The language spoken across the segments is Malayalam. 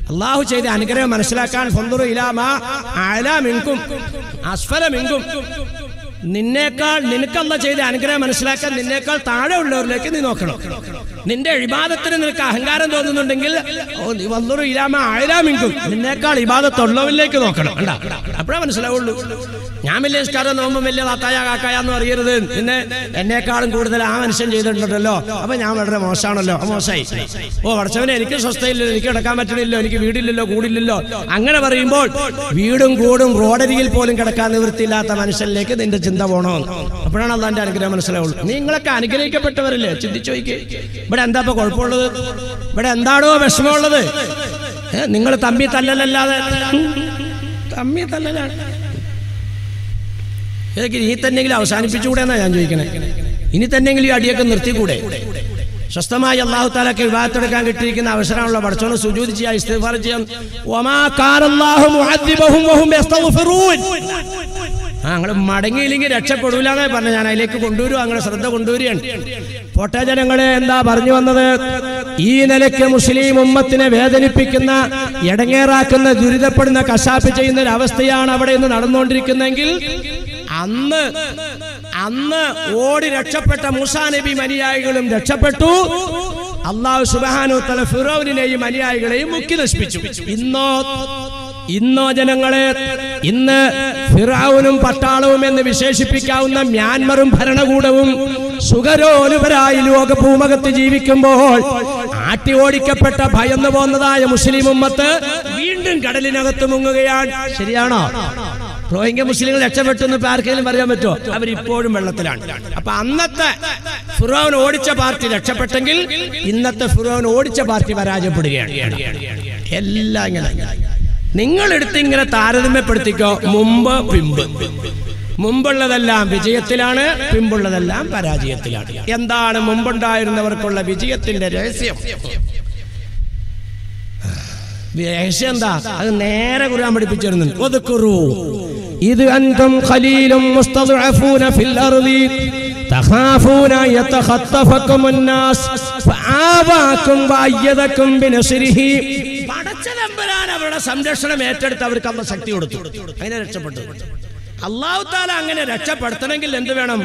അള്ളാഹു ചെയ്ത അനുഗ്രഹം മനസ്സിലാക്കാൻ ഫന്ദുറു ഇലാമാ അലാമിങ്കും അസ്ഫലമിങ്കും നിന്നേക്കാൾ നിനക്കല്ല ചെയ്ത അനുഗ്രഹം മനസ്സിലാക്കാൻ നിന്നേക്കാൾ താഴെ ഉള്ളവരിലേക്ക് നീ നോക്കണം നിന്റെ ഇബാദത്തിന് നിനക്ക് അഹങ്കാരം തോന്നുന്നുണ്ടെങ്കിൽ ഓ നീ വന്നൊരു ഇലാമ ആയിരാമിങ്കും നിന്നേക്കാൾ ഇബാദത്തുള്ളവരിലേക്ക് നോക്കണം കണ്ടാ അപ്പോഴേ മനസ്സിലാവുള്ളൂ ഞാൻ വലിയ നിസ്കാരം നോമ്പും വലിയ താത്തായ കാക്കായ എന്ന് അറിയരുത് പിന്നെ എന്നെക്കാളും കൂടുതൽ ആ മനുഷ്യൻ ചെയ്തിട്ടുണ്ടല്ലോ അപ്പൊ ഞാൻ വളരെ മോശമാണല്ലോ അപ്പൊ മോശമായി ഓ പഠിച്ചവനെ എനിക്ക് സ്വസ്ഥയില്ലല്ലോ എനിക്ക് കിടക്കാൻ പറ്റണില്ലോ എനിക്ക് വീടില്ലല്ലോ കൂടില്ലല്ലോ അങ്ങനെ പറയുമ്പോൾ വീടും കൂടും റോഡരികിൽ പോലും കിടക്കാൻ നിവൃത്തിയില്ലാത്ത മനുഷ്യനിലേക്ക് നിന്റെ ചിന്ത പോണോ അപ്പോഴാണ് അള്ളാന്റെ അനുഗ്രഹം മനസ്സിലാവുള്ളൂ നിങ്ങളൊക്കെ അനുഗ്രഹിക്കപ്പെട്ടവരല്ലേ ചിന്തിച്ചു നോക്കി ഇവിടെ എന്താ ഇപ്പൊ കുഴപ്പമുള്ളത് ഇവിടെ എന്താണോ വിഷമമുള്ളത് നിങ്ങൾ തമ്മി തല്ലലല്ലാതെ തമ്മി തല്ലലാണ് ഇതൊക്കെ ഇനി തന്നെങ്കിലും അവസാനിപ്പിച്ചുകൂടെ എന്നാ ഞാൻ ചോദിക്കണേ ഇനി തന്നെങ്കിലും ഈ അടിയൊക്കെ നിർത്തിക്കൂടെ സ്വസ്ഥമായി അള്ളാഹു താലൊക്കെ വിവാഹത്തെടുക്കാൻ കിട്ടിയിരിക്കുന്ന അവസരമുള്ള പഠിച്ചോണ്ട് സുജൂതി ചെയ്യാൻ ഇസ്തിഗ്ഫാർ ചെയ്യാൻ വമാ കാനല്ലാഹു മുഅദ്ദിബഹും വഹും യസ്തഗ്ഫിറൂൻ ആ നിങ്ങൾ മടങ്ങിയില്ലെങ്കിൽ രക്ഷപ്പെടൂലെന്നേ പറഞ്ഞ ഞാൻ അതിലേക്ക് കൊണ്ടുവരും അങ്ങനെ ശ്രദ്ധ കൊണ്ടുവരികയാണ് പോട്ടെ ജനങ്ങളെ എന്താ പറഞ്ഞു വന്നത് ഈ നിലയ്ക്ക് മുസ്ലിം ഉമ്മത്തിനെ വേദനിപ്പിക്കുന്ന ഇടങ്ങേറാക്കുന്ന ദുരിതപ്പെടുന്ന കശാപ്പ് ചെയ്യുന്ന ഒരു അവസ്ഥയാണ് അവിടെ ഇന്ന് നടന്നുകൊണ്ടിരിക്കുന്നെങ്കിൽ അന്ന് അന്ന് ഓടി രക്ഷപ്പെട്ട മൂസാ നബി അനുയായികളും രക്ഷപ്പെട്ടു അള്ളാഹു സുബാനു തല ഫിറോവിനെയും അനുയായികളെയും മുക്കി നശിപ്പിച്ചു ഇന്നോ ഇന്നോ ജനങ്ങളെ ഇന്ന് ഫിറാവുനും പട്ടാളവും എന്ന് വിശേഷിപ്പിക്കാവുന്ന മ്യാൻമറും ഭരണകൂടവും സുഖരോലുപരായി ലോക ഭൂമകത്ത് ജീവിക്കുമ്പോൾ ആട്ടി ഓടിക്കപ്പെട്ട ഭയന്നു പോന്നതായ മുസ്ലിം ഉമ്മത്ത് വീണ്ടും കടലിനകത്ത് മുങ്ങുകയാണ് ശരിയാണോ റോഹിംഗ്യ മുസ്ലിങ്ങൾ രക്ഷപ്പെട്ടു എന്ന് ഇപ്പൊ ആർക്കെങ്കിലും പറയാൻ പറ്റുമോ അവരിപ്പോഴും വെള്ളത്തിലാണ് അപ്പൊ അന്നത്തെ ഫിറോൻ ഓടിച്ച പാർട്ടി രക്ഷപ്പെട്ടെങ്കിൽ ഇന്നത്തെ ഫിറോൻ ഓടിച്ച പാർട്ടി പരാജയപ്പെടുകയാണ് എല്ലാം ഇങ്ങനെ നിങ്ങൾ എടുത്ത് ഇങ്ങനെ താരതമ്യപ്പെടുത്തിക്കോ മുമ്പ് പിമ്പ് മുമ്പുള്ളതെല്ലാം വിജയത്തിലാണ് പിമ്പുള്ളതെല്ലാം പരാജയത്തിലാണ് എന്താണ് മുമ്പുണ്ടായിരുന്നവർക്കുള്ള വിജയത്തിന്റെ രഹസ്യം രഹസ്യം എന്താ അത് നേരെ കുറാൻ പഠിപ്പിച്ചിരുന്നു ഒതുക്കുറു ഇത് അന്തും ഖലീലും മുസ്തദ്അഫൂന ഫിൽ അർളി تخافون يتخطفكم الناس فآواكم وأيدكم بنصره പടച്ചതമ്പരാൻ അവരുടെ സംരക്ഷണം ഏറ്റെടുത്ത് അവർക്ക് അമ്മ ശക്തി കൊടുത്തു അങ്ങനെ രക്ഷപ്പെട്ടു അള്ളാഹു താല അങ്ങനെ രക്ഷപ്പെടുത്തണമെങ്കിൽ എന്ത് വേണം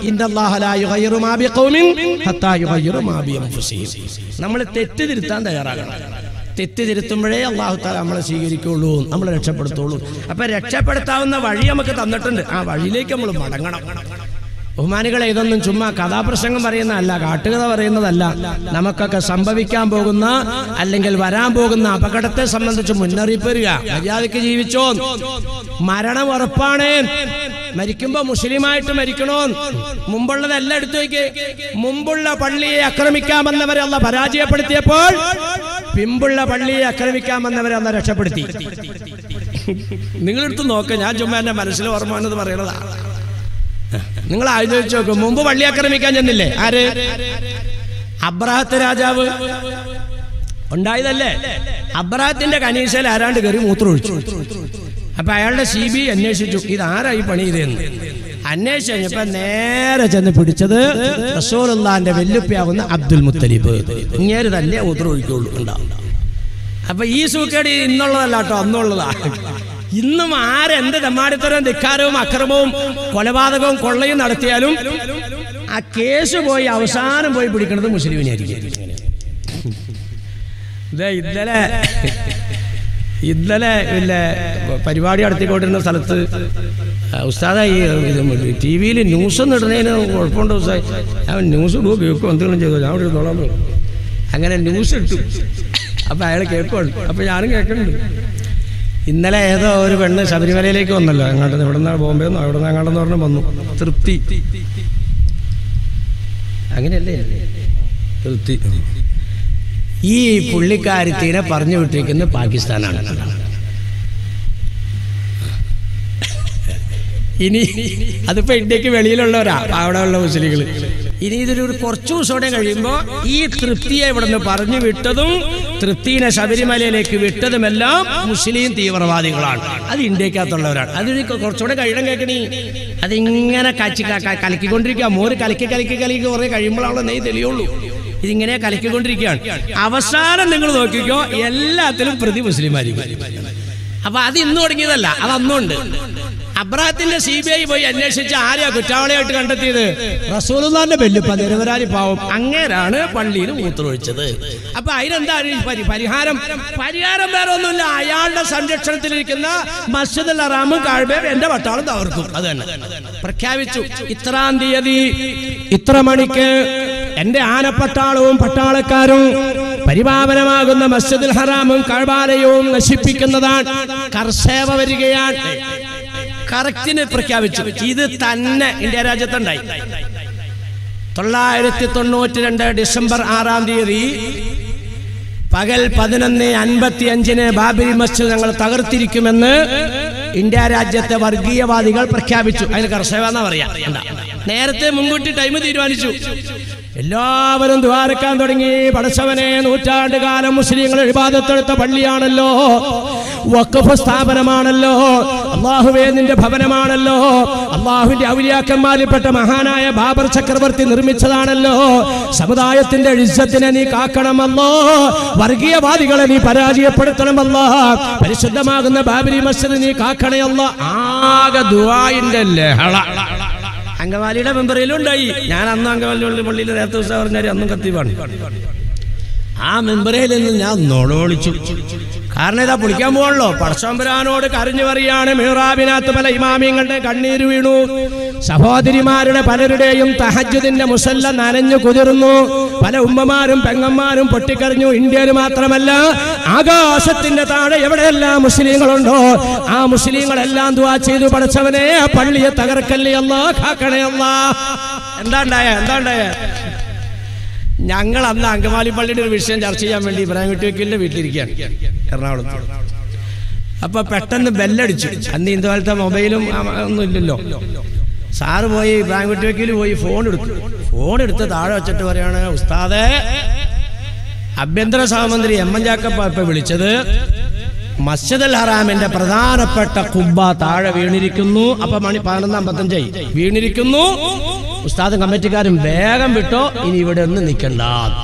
നമ്മൾ തെറ്റ് തിരുത്താൻ തയ്യാറാകണം തെറ്റ് തിരുത്തുമ്പോഴേ അള്ളാഹു താല നമ്മളെ സ്വീകരിക്കുള്ളൂ നമ്മളെ രക്ഷപ്പെടുത്തുള്ളൂ അപ്പൊ രക്ഷപ്പെടുത്താവുന്ന വഴി നമുക്ക് തന്നിട്ടുണ്ട് ആ വഴിയിലേക്ക് നമ്മൾ മടങ്ങണം ബഹുമാനികളെ ഇതൊന്നും ചുമ്മാ കഥാപ്രസംഗം പറയുന്നതല്ല കാട്ടുകഥ പറയുന്നതല്ല നമുക്കൊക്കെ സംഭവിക്കാൻ പോകുന്ന അല്ലെങ്കിൽ വരാൻ പോകുന്ന അപകടത്തെ സംബന്ധിച്ച് മുന്നറിയിപ്പ് വരിക മര്യാദയ്ക്ക് ജീവിച്ചോ മരണം ഉറപ്പാണ് മരിക്കുമ്പോ മുസ്ലിമായിട്ട് മരിക്കണോ മുമ്പുള്ളതെല്ലാം എടുത്തു വയ്ക്ക് മുമ്പുള്ള പള്ളിയെ ആക്രമിക്കാൻ വന്നവരെ അല്ല പരാജയപ്പെടുത്തിയപ്പോൾ പിമ്പുള്ള പള്ളിയെ ആക്രമിക്കാൻ വന്നവരെ അല്ല രക്ഷപ്പെടുത്തി നിങ്ങളെടുത്ത് നോക്ക ഞാൻ ചുമ്മാ എന്റെ മനസ്സിൽ ഓർമ്മ എന്നത് പറയണതാണ് നിങ്ങൾ ആലോചിച്ച് നോക്കും മുമ്പ് പള്ളി ആക്രമിക്കാൻ ചെന്നില്ലേ ആര് അബ്രാഹത്ത് രാജാവ് ഉണ്ടായതല്ലേ അബ്രാഹത്തിന്റെ കനീശയിൽ ആരാണ്ട് കയറി മൂത്രമൊഴിച്ചു അപ്പൊ അയാളുടെ സി ബി അന്വേഷിച്ചു ഇത് ആരായി പണി ചെയ്തെന്ന് അന്വേഷിച്ചു കഴിഞ്ഞപ്പോ നേരെ ചെന്ന് പിടിച്ചത് റസൂലുള്ളാന്റെ വെല്ലുപ്പിയാവുന്ന അബ്ദുൽ മുത്തലിബ് ഇങ്ങേര് തന്നെ മൂത്രമൊഴിക്കുള്ളൂ ഉണ്ടാവും അപ്പൊ ഈ സൂക്കേട് ഇന്നുള്ളതല്ല കേട്ടോ അന്നുള്ളതാ ഇന്നും ആരെന്ത് തെമ്മാടിത്തരവും ധിക്കാരവും അക്രമവും കൊലപാതകവും കൊള്ളയും നടത്തിയാലും ആ കേസ് പോയി അവസാനം പോയി പിടിക്കുന്നത് മുസ്ലിമിനായിരിക്കും ദേ ഇന്നലെ ഇന്നലെ പിന്നെ പരിപാടി നടത്തിക്കൊണ്ടിരുന്ന സ്ഥലത്ത് ഉസ്താദ ഈ ടി വിയിൽ ന്യൂസ് ഒന്നും ഇടുന്നതിന് കുഴപ്പമുണ്ട് ഉസ്താദ് അവൻ ന്യൂസ് ഇടുവോ കേൾക്കുമോ എന്തെങ്കിലും ചെയ്തു ഞാൻ ഇവിടെ ഇരുന്നോളാം എന്ന് പറഞ്ഞു. അങ്ങനെ ന്യൂസ് ഇട്ടു അപ്പൊ അയാൾ കേൾക്കുവാണ് അപ്പൊ ഞാനും കേൾക്കുന്നുണ്ട് ഇന്നലെ ഏതോ ഒരു പെണ്ണ് ശബരിമലയിലേക്ക് വന്നല്ലോ അങ്ങോട്ട് ഇവിടെ നിന്ന് ബോംബെ നിന്നോ എവിടെ നിന്ന് അങ്ങോട്ടെന്ന് പറഞ്ഞ് വന്നു തൃപ്തി അങ്ങനെയല്ലേ തൃപ്തി ഈ പുള്ളിക്കാരത്തിനെ പറഞ്ഞു വിട്ടിരിക്കുന്നത് പാകിസ്ഥാനാണ് ഇനി അതിപ്പോ ഇന്ത്യക്ക് വെളിയിലുള്ളവരാ അവിടെ ഉള്ള മുസ്ലിങ്ങൾ ഇനി ഇതൊരു ഒരു കുറച്ചു ദിവസം കഴിയുമ്പോൾ ഈ തൃപ്തിയെ ഇവിടെ നിന്ന് പറഞ്ഞു വിട്ടതും തൃപ്തിനെ ശബരിമലയിലേക്ക് വിട്ടതുമെല്ലാം മുസ്ലിം തീവ്രവാദികളാണ് അത് ഇന്ത്യക്കകത്തുള്ളവരാണ് അത് ഇനി കുറച്ചുകൂടെ കഴിയണം കേൾക്കണി അതിങ്ങനെ കച്ചി ക- ക- കലക്കിക്കൊണ്ടിരിക്കുക മോര് കലക്കി കലക്കി കലക്കി കുറെ കഴിയുമ്പോഴാണല്ലോ നെയ് തെളിയുള്ളൂ ഇതിങ്ങനെ കലക്കിക്കൊണ്ടിരിക്കുകയാണ് അവസാനം നിങ്ങൾ നോക്കിക്കോ എല്ലാത്തിലും പ്രതി മുസ്ലിമായിരിക്കും അപ്പൊ അത് ഇന്ന് തുടങ്ങിയതല്ല അത് അന്നുണ്ട് അബ്രാഹത്തിന്റെ സി ബി ഐ പോയി അന്വേഷിച്ച് ആരെയാ കുറ്റവാളിയായിട്ട് കണ്ടെത്തിയത് റസൂലുള്ളാന്റെ ബെല്ലിപ്പ നിരപരാധി പാവം അങ്ങേരാണ് പള്ളിയിൽ മൂത്രമൊഴിച്ചത് അപ്പൊ അതിനെന്താ ഒരു പരി- പരിഹാരം പരിഹാരം വേറെ ഒന്നുമില്ല അയാളുടെ സംരക്ഷണത്തിലിരിക്കുന്ന മസ്ജിദ് അറാമും കാഴ്ബയും എന്റെ പട്ടാളം തകർക്കും അത് തന്നെ പ്രഖ്യാപിച്ചു ഇത്രാം തീയതി ഇത്ര മണിക്ക് എന്റെ ആനപ്പട്ടാളവും പട്ടാളക്കാരും പരിപാവനമാകുന്ന മസ്ജിദുൽ ഹറാമും കഴബാലയവും നശിപ്പിക്കുന്നതാണ് കർഷേവ വരികയാണ് കറക്റ്റിന് പ്രഖ്യാപിച്ചു ഇത് തന്നെ ഇന്ത്യ രാജ്യത്തുണ്ടായി തൊള്ളായിരത്തി തൊണ്ണൂറ്റി രണ്ട് ഡിസംബർ ആറാം തീയതി പകൽ പതിനൊന്ന് അൻപത്തി അഞ്ചിന് ബാബരി മസ്ജിദ് ഞങ്ങൾ തകർത്തിരിക്കുമെന്ന് ഇന്ത്യ രാജ്യത്തെ വർഗീയവാദികൾ പ്രഖ്യാപിച്ചു അതിന് കർഷക എന്നാ പറയാ എന്താ? നേരത്തെ മുൻകൂട്ടി ടൈം തീരുമാനിച്ചു എല്ലാവരും ദ്വാരക്കാൻ തുടങ്ങി പടച്ചവനെ നൂറ്റാണ്ട് കാലം മുസ്ലിങ്ങൾ എഴുപാദത്തെടുത്ത പള്ളിയാണല്ലോ വഖഫ് സ്ഥാപനമാണല്ലോ അള്ളാഹുവേ നിന്റെ ഭവനമാണല്ലോ അള്ളാഹുവിന്റെ ഔലിയാക്കന്മാരിൽപ്പെട്ട മഹാനായ ബാബർ ചക്രവർത്തി നിർമ്മിച്ചതാണല്ലോ സമുദായത്തിന്റെ ഇജ്ജത്തിനെ നീ കാക്കണമല്ലോ വർഗീയവാദികളെ നീ പരാജയപ്പെടുത്തണമല്ലോ പരിശുദ്ധമാകുന്ന ബാബരി മസ്ജിദ് നീ കാക്കണയല്ല ആകെ ദുആയിന്റെ ലഹള അങ്കമാലിയുടെ മെമ്പറിലും ഉണ്ടായി ഞാൻ അന്ന് അങ്കമാലി പള്ളിയിൽ നേരത്തെ ദിവസം പറഞ്ഞാൽ അന്നും കത്തിവാണ് ആ മെമ്പറയിൽ നിന്ന് ഞാൻ നുണോളിച്ചു കാരണം ഇതാ പൊളിക്കാൻ പോകണല്ലോ പടശമ്പരാനോട് കരഞ്ഞു പറയാണ് മിഹ്റാബിനകത്ത് പല ഇമാമിങ്ങളുടെ കണ്ണീര് വീണു സഹോദരിമാരുടെ പലരുടെയും തഹജുദിന്റെ മുസല്ല നനഞ്ഞു കുതിർന്നു പല ഉമ്മമാരും പെങ്ങന്മാരും പൊട്ടിക്കറിഞ്ഞു ഇന്ത്യയിൽ മാത്രമല്ല ആകാശത്തിന്റെ താഴെ എവിടെയെല്ലാം മുസ്ലിങ്ങളുണ്ടോ ആ മുസ്ലിങ്ങളെല്ലാം ദുവാ ചെയ്തു പഠിച്ചവനെ ആ പള്ളിയെ തകർക്കല്ലേ അല്ല കാക്കണേ അല്ല എന്താ ഉണ്ടായ എന്താ ഉണ്ടായ ഞങ്ങൾ അന്ന് അങ്കമാലി പള്ളിയുടെ ഒരു വിഷയം ചർച്ച ചെയ്യാൻ വേണ്ടി ഇബ്രാഹിം കുട്ടിവെക്കലിന്റെ വീട്ടിലിരിക്കുകയാണ് എറണാകുളത്ത് അപ്പൊ പെട്ടെന്ന് ബെല്ലടിച്ചു അന്ന് ഇന്നപോലത്തെ മൊബൈലും ആ, ഒന്നും ഇല്ലല്ലോ സാറ് പോയി ഇബ്രാഹിം കുട്ടിവെക്കൽ പോയി ഫോൺ എടുത്തു ഫോൺ എടുത്ത് താഴെ വെച്ചിട്ട് പറയാണ് ഉസ്താദെ ആഭ്യന്തര സഹമന്ത്രി എം എൻ ജാക്കപ്പ ഇപ്പൊ വിളിച്ചത് മസ്ജിദ് അൽ ഹറാമിന്റെ പ്രധാനപ്പെട്ട കുബ്ബ താഴെ വീണിരിക്കുന്നു അപ്പൊ മണി പതിനൊന്ന് അമ്പത്തഞ്ചായി വീണിരിക്കുന്നു ഉസ്താദും കമ്മിറ്റിക്കാരും വേഗം വിട്ടോ ഇനി ഇവിടെ ഒന്നും നിൽക്കണ്ട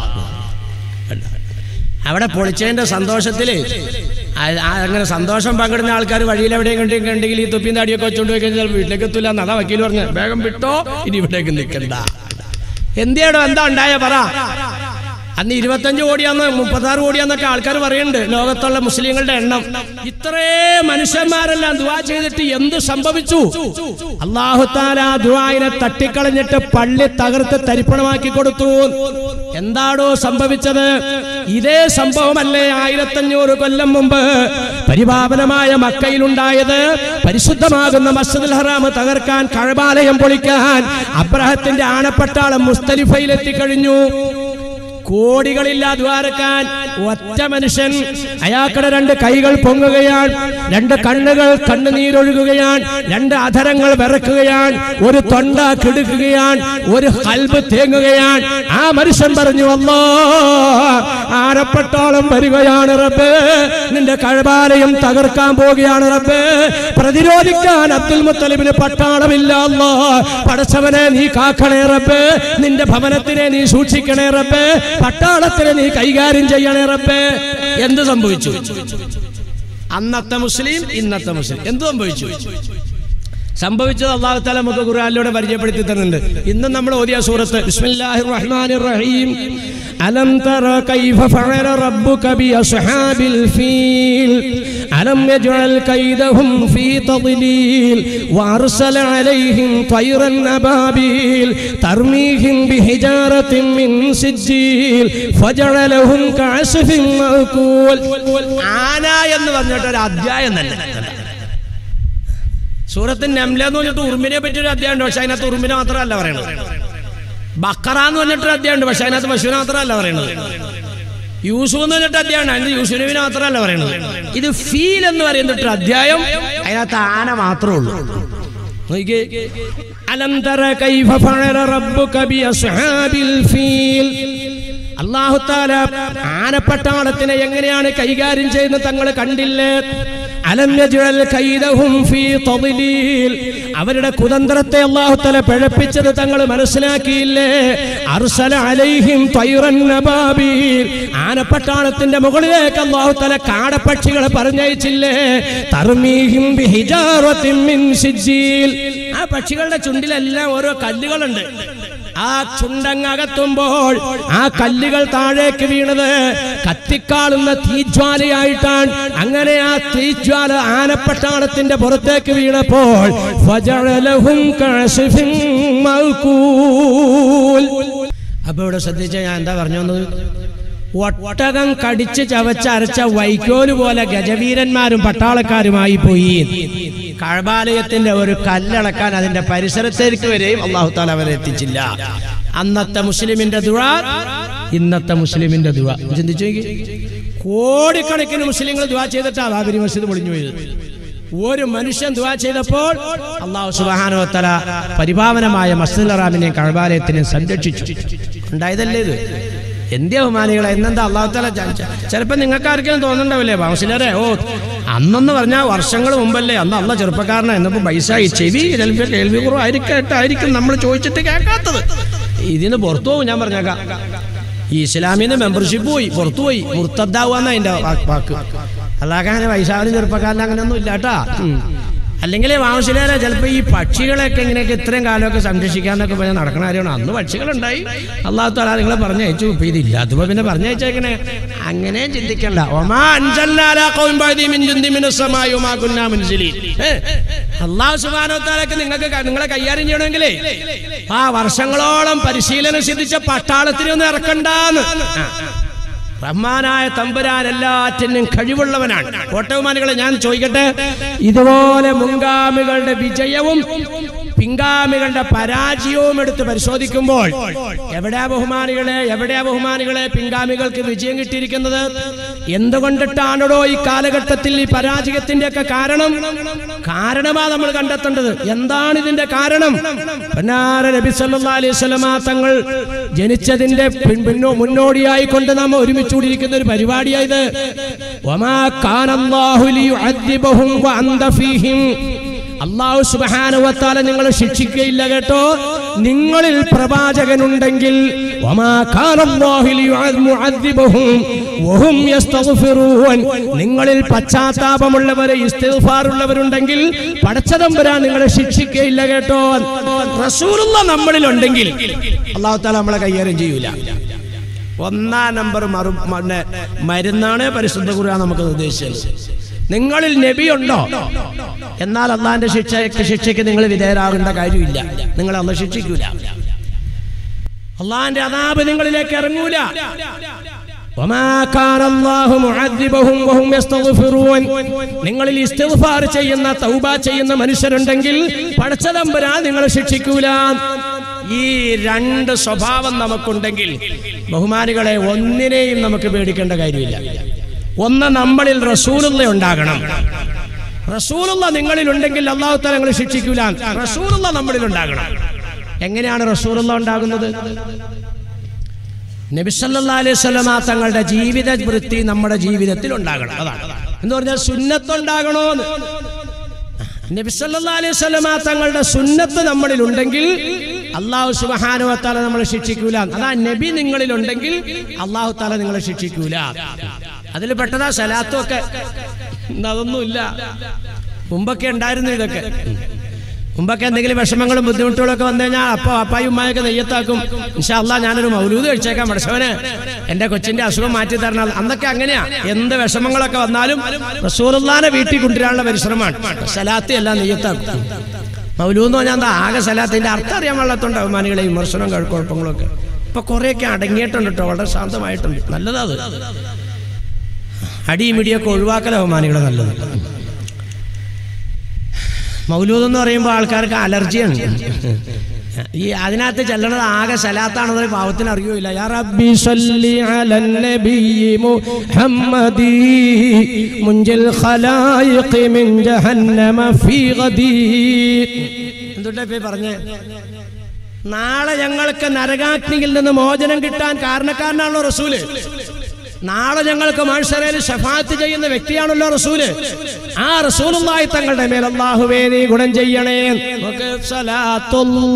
അവിടെ പൊളിച്ചതിന്റെ സന്തോഷത്തില് ആ- ആ അങ്ങനെ സന്തോഷം പങ്കിടുന്ന ആൾക്കാർ വഴിയിൽ എവിടെയും കണ്ടി കണ്ടെങ്കിൽ ഈ തൊപ്പിയും താടിയൊക്കെ വെച്ചോണ്ട് പോയി കഴിഞ്ഞാൽ വീട്ടിലേക്ക് എത്തൂല എന്നതാ വക്കീൽ പറഞ്ഞു വേഗം വിട്ടോ ഇനി ഇവിടേക്ക് നിൽക്കണ്ട എന്തിയാടോ എന്താ ഉണ്ടായ പറ അന്ന് ഇരുപത്തഞ്ച് കോടിയാന്ന് മുപ്പത്താറ് കോടിയാന്നൊക്കെ ആൾക്കാർ പറയുന്നുണ്ട് ലോകത്തുള്ള മുസ്ലിങ്ങളുടെ എണ്ണം ഇത്രേ മനുഷ്യന്മാരെല്ലാം ദുവാ ചെയ്തിട്ട് എന്ത് സംഭവിച്ചു അള്ളാഹുത്താല ആ ദുവായിനെ തട്ടിക്കളഞ്ഞിട്ട് പള്ളി തകർത്ത് തരിപ്പണമാക്കി കൊടുത്തു എന്താണോ സംഭവിച്ചത് ഇതേ സംഭവമല്ലേ ആയിരത്തഞ്ഞൂറ് കൊല്ലം മുമ്പ് പരിപാവനമായ മക്കയിലുണ്ടായത് പരിശുദ്ധമാകുന്ന മസ്ജിദുൽ ഹറാം തകർക്കാൻ കഴബാലയം പൊളിക്കാൻ അബ്രഹത്തിന്റെ ആണപ്പട്ടാളം മുസ്തലിഫയിൽ എത്തിക്കഴിഞ്ഞു കോടികളില്ല ദ്വാരക്കാൻ ഒറ്റ മനുഷ്യൻ അയാൾക്കടെ രണ്ട് കൈകൾ പൊങ്ങുകയാണ് രണ്ട് കണ്ണുകൾ കണ്ണുനീരൊഴുകുകയാണ് രണ്ട് അധരങ്ങൾ വിറക്കുകയാണ് ഒരു തൊണ്ട കിടുക്കുകയാണ് ഒരു കൽബ് തേങ്ങുകയാണ് ആ മനുഷ്യൻ പറഞ്ഞു വന്നോ ആരപ്പട്ടാളം വരികയാണ് റബ്ബ് നിന്റെ കഴബാലയം തകർക്കാൻ പോവുകയാണ് റബ്ബ് പ്രതിരോധിക്കാൻ അബ്ദുൽ മുത്തലിബിന് പട്ടാളമില്ല അല്ലോ പടച്ചവനെ നീ കാക്കണേ റബ്ബ് നിന്റെ ഭവനത്തിനെ നീ സൂക്ഷിക്കണേ റബ്ബ് പട്ടാളത്തിനെ നീ കൈകാര്യം ചെയ്യണേ റബ്ബ് എന്ത് സംഭവിച്ചു അന്നത്തെ മുസ്ലിം ഇന്നത്തെ മുസ്ലിം എന്ത് സംഭവിച്ചു സംഭവിച്ചത് അള്ളാഹു താല നമുക്ക് ഖുർആനിലൂടെ പരിചയപ്പെടുത്തി തരുന്നുണ്ട് ഇന്നും നമ്മൾ ഓതിയ സൂറത്ത് ബിസ്മില്ലാഹിർ റഹ്മാനിർ റഹീം അലം തറ കൈഫ ഫഅല റബ്ബുക ബി അസ്ഹാബിൽ ഫീൽ അലം യജ്അൽ കൈദഹും ഫീ തദ്ലീൽ വഅർസല അലൈഹിം طيرا അബാബീൽ തർമീഹിം ബിഹിജാറത്തിൻ മിൻ സിജ്ജീൽ ഫജഅലഹും കഅസ്ഫിൻ മഅകൂൽ ആന എന്ന് പറഞ്ഞിട്ട് ഒരു അധ്യായം തന്നെ സൂറത്തിന് നംല എന്ന് പറഞ്ഞിട്ട് ഉറുമ്പിനെ പറ്റി ഒരു അധ്യായം ഉണ്ട് പക്ഷെ അതിനകത്ത് ഉറുമ്പിനെ മാത്രമല്ല പറയണത് ബക്കറ എന്ന് പറഞ്ഞിട്ടൊരു അധ്യായം ഉണ്ട് പക്ഷെ അതിനകത്ത് പശുവിനെ മാത്രമല്ല പറയണത് യൂസുഫ് എന്ന് പറഞ്ഞിട്ട് അധ്യായമാണ് അതിന് യൂസുഫിനെ മാത്രമല്ല പറയണത് ഇത് ഫീൽ എന്ന് പറയുന്നിട്ട് അധ്യായം അതിനകത്ത് ആന മാത്രമേ ഉള്ളൂ നോക്കിക്കേ. അലം തറ കൈഫ ഫഅല റബ്ബുക ബി അസ്ഹാബിൽ ഫീൽ അള്ളാഹുത്താല ആനപ്പട്ടാളത്തിനെ എങ്ങനെയാണ് കൈകാര്യം ചെയ്യുന്നത് തങ്ങൾ കണ്ടില്ലേ അലം യജ്അൽ കൈദഹും ഫീ തദ്ലീൽ അവരുടെ കുതന്ത്രത്തെ അല്ലാഹു തആല പിഴപ്പിച്ചത് തങ്ങൾ മനസ്സിലാക്കിയില്ലേ അർസല അലൈഹിം തൈറൻ നബാബീൽ ആനപ്പട്ടാളത്തിന്റെ മുകളിലേക്ക് അല്ലാഹു തആല കാടപ്പക്ഷികളെ പറഞ്ഞയച്ചില്ലേ തർമീഹിം ബിഹിജാറത്തിൻ മിൻ സിജ്ജീൽ ആ പക്ഷികളുടെ ചുണ്ടിലെല്ലാം ഓരോ കല്ലുകളുണ്ട് ആ ചുണ്ടങ്ങകത്തുമ്പോൾ ആ കല്ലുകൾ താഴേക്ക് വീണത് കത്തിക്കാളുന്ന തീജ്വാലയായിട്ടാണ് അങ്ങനെ ആ തീജ്വാല ആനപ്പട്ടാളത്തിന്റെ പുറത്തേക്ക് വീണപ്പോൾ ഫജഅലഹും കഅസ്ഫിൻ മൽകൂൽ. അപ്പൊ ഇവിടെ ശ്രദ്ധിച്ച ഞാൻ എന്താ പറഞ്ഞു വന്നത് ഒട്ടകം കടിച്ച് ചവച്ചരച്ച വൈക്കോല് പോലെ ഗജവീരന്മാരും പട്ടാളക്കാരുമായി പോയി കഴബാലയത്തിന്റെ ഒരു കല്ലളക്കാൻ അതിന്റെ പരിസരത്തേക്ക് വരെയും അള്ളാഹു താല അവരെ എത്തിച്ചില്ല അന്നത്തെ മുസ്ലിമിന്റെ ദുഴ ഇന്നത്തെ മുസ്ലിമിന്റെ ദുഴ ചിന്തിച്ചു നോക്കി കോടിക്കണക്കിന് മുസ്ലിങ്ങൾ ദുവാ ചെയ്തിട്ടാ ബാബരി മസ്ജിദ് പൊളിഞ്ഞു പോയത് ഒരു മനുഷ്യൻ ദുവാ ചെയ്തപ്പോൾ അള്ളാഹു സുബാനോത്തല പരിപാവനമായ മസ്ജിദ് റാമിനെയും കഴബാലയത്തിനെയും സംരക്ഷിച്ചു ഉണ്ടായതല്ലേ ഇത് എന്തിയ ബഹുമാനികളെ ഇന്നെന്താ അള്ളാഹുത്തല ചിലപ്പോൾ നിങ്ങൾക്ക് ആർക്കെങ്കിലും തോന്നുന്നുണ്ടാവില്ലേ ബാസിലരെ ഓ അന്നെന്ന് പറഞ്ഞാൽ വർഷങ്ങൾ മുമ്പല്ലേ അന്ന് അള്ള ചെറുപ്പക്കാരനെ എന്നപ്പോൾ പൈസ ഈ ചെവി ചിലപ്പോൾ കേൾവി കുറവായിരിക്കട്ടായിരിക്കും നമ്മൾ ചോദിച്ചിട്ട് കേൾക്കാത്തത് ഇതിന് പുറത്തു പോകും ഞാൻ പറഞ്ഞേക്കാം ഈ ഇസ്ലാമിന്ന് മെമ്പർഷിപ്പ് പോയി പുറത്തു പോയി മുർത്തദ്ദാവുന്ന അതിന്റെ വാ- വാക്ക് അല്ലാതെ വൈശാഖനും ചെറുപ്പക്കാരനും അങ്ങനെയൊന്നും ഇല്ല കേട്ടാ അല്ലെങ്കിൽ വാമശിലേരെ ചിലപ്പോൾ ഈ പക്ഷികളെയൊക്കെ ഇങ്ങനെയൊക്കെ ഇത്രയും കാലമൊക്കെ സംരക്ഷിക്കാന്നൊക്കെ പറഞ്ഞാൽ നടക്കണ കാര്യമാണ് അന്ന് പക്ഷികളുണ്ടായി അള്ളാഹു താല നിങ്ങളെ പറഞ്ഞയച്ചു ഇപ്പൊ ഇതില്ലാത്തപ്പോ പിന്നെ പറഞ്ഞയച്ചേക്കണേ അങ്ങനെ ചിന്തിക്കണ്ട ഒമാ അൻസൽനാലാ ഖൗമിൻ ബഅദി മിൻ ജുന്ദിൻ മിനസ് സമാഇ വമാ കുന്നാ മുൻസിലീൻ. ഏ? അള്ളാഹു സുബ്ഹാനഹു വതആലക്ക് നിങ്ങൾക്ക് ക- നിങ്ങളെ കൈകാര്യം ചെയ്യണമെങ്കിലേ ആ വർഷങ്ങളോളം പരിശീലനം സിദ്ധിച്ച പട്ടാളത്തിന് ഒന്ന് ഇറക്കണ്ടാന്ന് ആ. റഹ്മാനായ തമ്പുരാൻ എല്ലാറ്റിനും കഴിവുള്ളവനാണ് കോട്ടവുമാനികളെ ഞാൻ ചോദിക്കട്ടെ ഇതുപോലെ മുൻഗാമികളുടെ വിജയവും പിൻഗാമികളുടെ പരാജയവും എടുത്ത് പരിശോധിക്കുമ്പോൾ എവിടെയാ ബഹുമാനികളെ എവിടെയാ ബഹുമാനികളെ പിൻഗാമികൾക്ക് വിജയം കിട്ടിയിരിക്കുന്നത് എന്തുകൊണ്ടിട്ടാണോ ഈ കാലഘട്ടത്തിൽ ഈ പരാജയത്തിന്റെ ഒക്കെ കാരണം കാരണമാ നമ്മൾ കണ്ടെത്തേണ്ടത് എന്താണ് ഇതിന്റെ കാരണം പൊന്നാര നബി സല്ലല്ലാഹു അലൈഹി വസല്ലമ തങ്ങൾ ജനിച്ചതിന്റെ പിൻ- പിന്നോ- മുന്നോടിയായി കൊണ്ട് നാം ഒരുമിച്ചുകൂടിയിരിക്കുന്ന ഒരു പരിപാടിയായത് വമാ കാനല്ലാഹു ലിയുഅദ്ദിബഹും വഅന്ത ഫീഹിം അള്ളാഹു സുബാനുവത്താല നിങ്ങൾ ശിക്ഷിക്കയില്ല കേട്ടോ നിങ്ങളിൽ പ്രവാചകനുണ്ടെങ്കിൽ വമാ കാനല്ലാഹു ലിയുഅദ്ദിബഹും വഹും യസ്തഗ്ഫിറൂൻ. നിങ്ങളിൽ പശ്ചാത്താപമുള്ളവരെ ഇസ്തിഗ്ഫാറുള്ളവരുണ്ടെങ്കിൽ പടച്ചതമ്പുരാൻ നിങ്ങളെ ശിക്ഷിക്കയില്ല കേട്ടോ റസൂലുള്ള നമ്മളിലുണ്ടെങ്കിൽ അള്ളാഹു താല നമ്മളെ കൈകാര്യം ചെയ്യൂല ഒന്നാം നമ്പർ മറു മ- മരുന്നാണ് പരിശുദ്ധ ഖുർആൻ നമുക്ക് നിർദ്ദേശിച്ചത് നിങ്ങളിൽ നബിയുണ്ടോ എന്നാൽ അള്ളാന്റെ ശിക്ഷയ്ക്ക് ശിക്ഷയ്ക്ക് നിങ്ങൾ വിധേയരാകേണ്ട കാര്യമില്ല നിങ്ങൾ അള്ള ശിക്ഷിക്കൂല അള്ളാന്റെ അതാപ് നിങ്ങളിലേക്ക് ഇറങ്ങൂല വമാ കാന അല്ലാഹു മുഅദ്ദിബഹും വഹും യസ്തഗ്ഫിറൂൻ. നിങ്ങളിൽ ഇസ്തിഗ്ഫാർ ചെയ്യുന്ന തൗബ ചെയ്യുന്ന മനുഷ്യരുണ്ടെങ്കിൽ പടച്ചതമ്പുരാൻ നിങ്ങളെ ശിക്ഷിക്കൂല ഈ രണ്ട് സ്വഭാവം നമുക്കുണ്ടെങ്കിൽ ബഹുമാനികളെ ഒന്നിനെയും നമുക്ക് പേടിക്കേണ്ട കാര്യമില്ല ഒന്ന് നമ്മളിൽ റസൂലുള്ള ഉണ്ടാകണം റസൂലുള്ള നിങ്ങളിൽ ഉണ്ടെങ്കിൽ അള്ളാഹു താല നിങ്ങൾ ശിക്ഷിക്കൂല റസൂലുള്ള നമ്മളിൽ ഉണ്ടാകണം എങ്ങനെയാണ് റസൂലുള്ള ഉണ്ടാകുന്നത് നബിസല്ലാ അലൈഹി സ്വലമ തങ്ങളുടെ ജീവിത വൃത്തി നമ്മുടെ ജീവിതത്തിൽ ഉണ്ടാകണം അതാണ് എന്ന് പറഞ്ഞാൽ സുന്നത്തുണ്ടാകണോന്ന് നബിസല്ലാ അലൈഹി സ്വലമ തങ്ങളുടെ സുന്നത്ത് നമ്മളിൽ ഉണ്ടെങ്കിൽ അള്ളാഹു സുബഹാനുവ താല നമ്മളെ ശിക്ഷിക്കൂല അതാ നബി നിങ്ങളിൽ ഉണ്ടെങ്കിൽ അള്ളാഹു താല നിങ്ങളെ ശിക്ഷിക്കൂല അതിൽ പെട്ടതാ സലാത്തും ഒക്കെ ഇന്ന് അതൊന്നുമില്ല മുമ്പൊക്കെ ഉണ്ടായിരുന്നു ഇതൊക്കെ മുമ്പൊക്കെ എന്തെങ്കിലും വിഷമങ്ങളും ബുദ്ധിമുട്ടുകളും ഒക്കെ വന്നു കഴിഞ്ഞാൽ അപ്പൊ അപ്പായും ഉമ്മായൊക്കെ നെയ്യത്താക്കും ഇൻഷാ അല്ലാ ഞാനൊരു മൗലൂദ് കഴിച്ചേക്കാം പഠിച്ചവന് എന്റെ കൊച്ചിന്റെ അസുഖം മാറ്റി തരണം അന്നൊക്കെ അങ്ങനെയാ എന്ത് വിഷമങ്ങളൊക്കെ വന്നാലും റസൂലുള്ളാനെ വീട്ടിൽ കൊണ്ടുവരാനുള്ള പരിശ്രമമാണ് സലാത്തി എല്ലാം നെയ്യത്താക്കും മൗലൂദ് എന്ന് പറഞ്ഞാൽ എന്താ ആകെ സലാത്തിന്റെ അർത്ഥം അറിയാൻ പാടില്ലാത്തോണ്ട് അഭിമാനികളെ വിമർശനം കുഴപ്പങ്ങളും ഒക്കെ ഇപ്പൊ കുറെയൊക്കെ അടങ്ങിയിട്ടുണ്ട് കേട്ടോ വളരെ ശാന്തമായിട്ടുണ്ട് നല്ലതാ അത് അടിയും ഇടിയൊക്കെ ഒഴിവാക്കൽ അഭിമാനികളെ നല്ലത് മൗലൂദ് എന്ന് പറയുമ്പോൾ ആൾക്കാർക്ക് അലർജിയാണ് ഈ അതിനകത്ത് ചെല്ലണത് ആകെ സലാത്താണെന്ന് പാവത്തിന് അറിയൂല യാ റബ്ബി സല്ലി അലൻ നബിയ്യി മുഹമ്മദി മുൻജിൽ ഖലായിഖി മിൻ ജഹന്നമ ഫീ ഗദീ എന്തുട്ടാ ഇപ്പൊ പറഞ്ഞേ നാളെ ഞങ്ങൾക്ക് നരകാഗ്നിയിൽ നിന്ന് മോചനം കിട്ടാൻ കാരണക്കാരനാണല്ലോ റസൂല് നാളെ ഞങ്ങൾക്ക് മാഴ്സരയിൽ ഷഫാത്ത് ചെയ്യുന്ന വ്യക്തിയാണല്ലോ റസൂല് ആ റസൂലുള്ളാഹി തങ്ങളുടെ മേൽ അല്ലാഹുവേ നീ ഗുണം ചെയ്യണേ നമുക്ക് സലാത്തുള്ള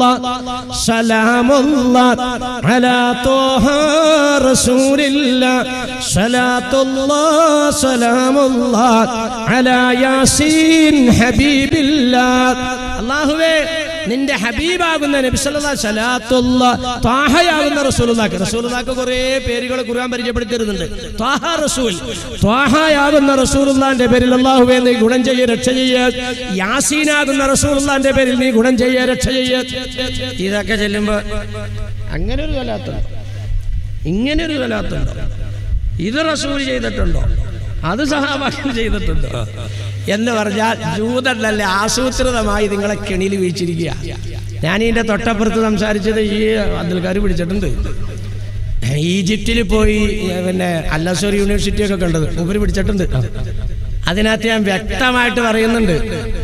സലാമുള്ള അലാ തോഹ റസൂലില്ല സലാത്തുള്ള സലാമുള്ള അലാ യാസീൻ ഹബീബില്ല അല്ലാഹുവേ നിന്റെ ഹബീബാകുന്ന നബി സല്ലല്ലാഹു അലൈഹി സലാത്തുള്ള ത്വാഹയാകുന്ന റസൂലുള്ളാഹി റസൂലുള്ളാഹിക്ക് കുറേ പേരുകൾ ഖുർആൻ പരിചയപ്പെടുത്തിരുന്നുണ്ട് ത്വാഹ റസൂൽ ത്വാഹയാകുന്ന റസൂലുള്ളാഹിന്റെ പേരിൽ അല്ലാഹുവേ നീ ഗുണം ചെയ്യ രക്ഷ ചെയ്യ യാസീനാകുന്ന റസൂലുള്ളാഹിന്റെ പേരിൽ നീ ഗുണം ചെയ്യ രക്ഷ ചെയ്യ ഇതൊക്കെ ചെല്ലുമ്പോ അങ്ങനെ ഒരു കലാത്തുണ്ടോ ഇങ്ങനെ ഒരു കലാത്തുണ്ടോ ഇത് റസൂൽ ചെയ്തിട്ടുണ്ടോ അത് സഹാബാക്കൾ ചെയ്തിട്ടുണ്ടോ എന്ന് പറഞ്ഞാൽ ജൂതനല്ലേ ആസൂത്രിതമായി നിങ്ങളെ കെണിയിൽ വീഴ്ചിരിക്കുക ഞാൻ ഇതിന്റെ തൊട്ടപ്പുറത്ത് സംസാരിച്ചത് ഈ അബ്ദുൽക്കാർ പിടിച്ചിട്ടുണ്ട് ഈജിപ്തിൽ പോയി ഏ, പിന്നെ അല്ലസോർ യൂണിവേഴ്സിറ്റി ഒക്കെ കണ്ടത് മൂപ്പര് പിടിച്ചിട്ടുണ്ട് അതിനകത്ത് ഞാൻ വ്യക്തമായിട്ട് പറയുന്നുണ്ട്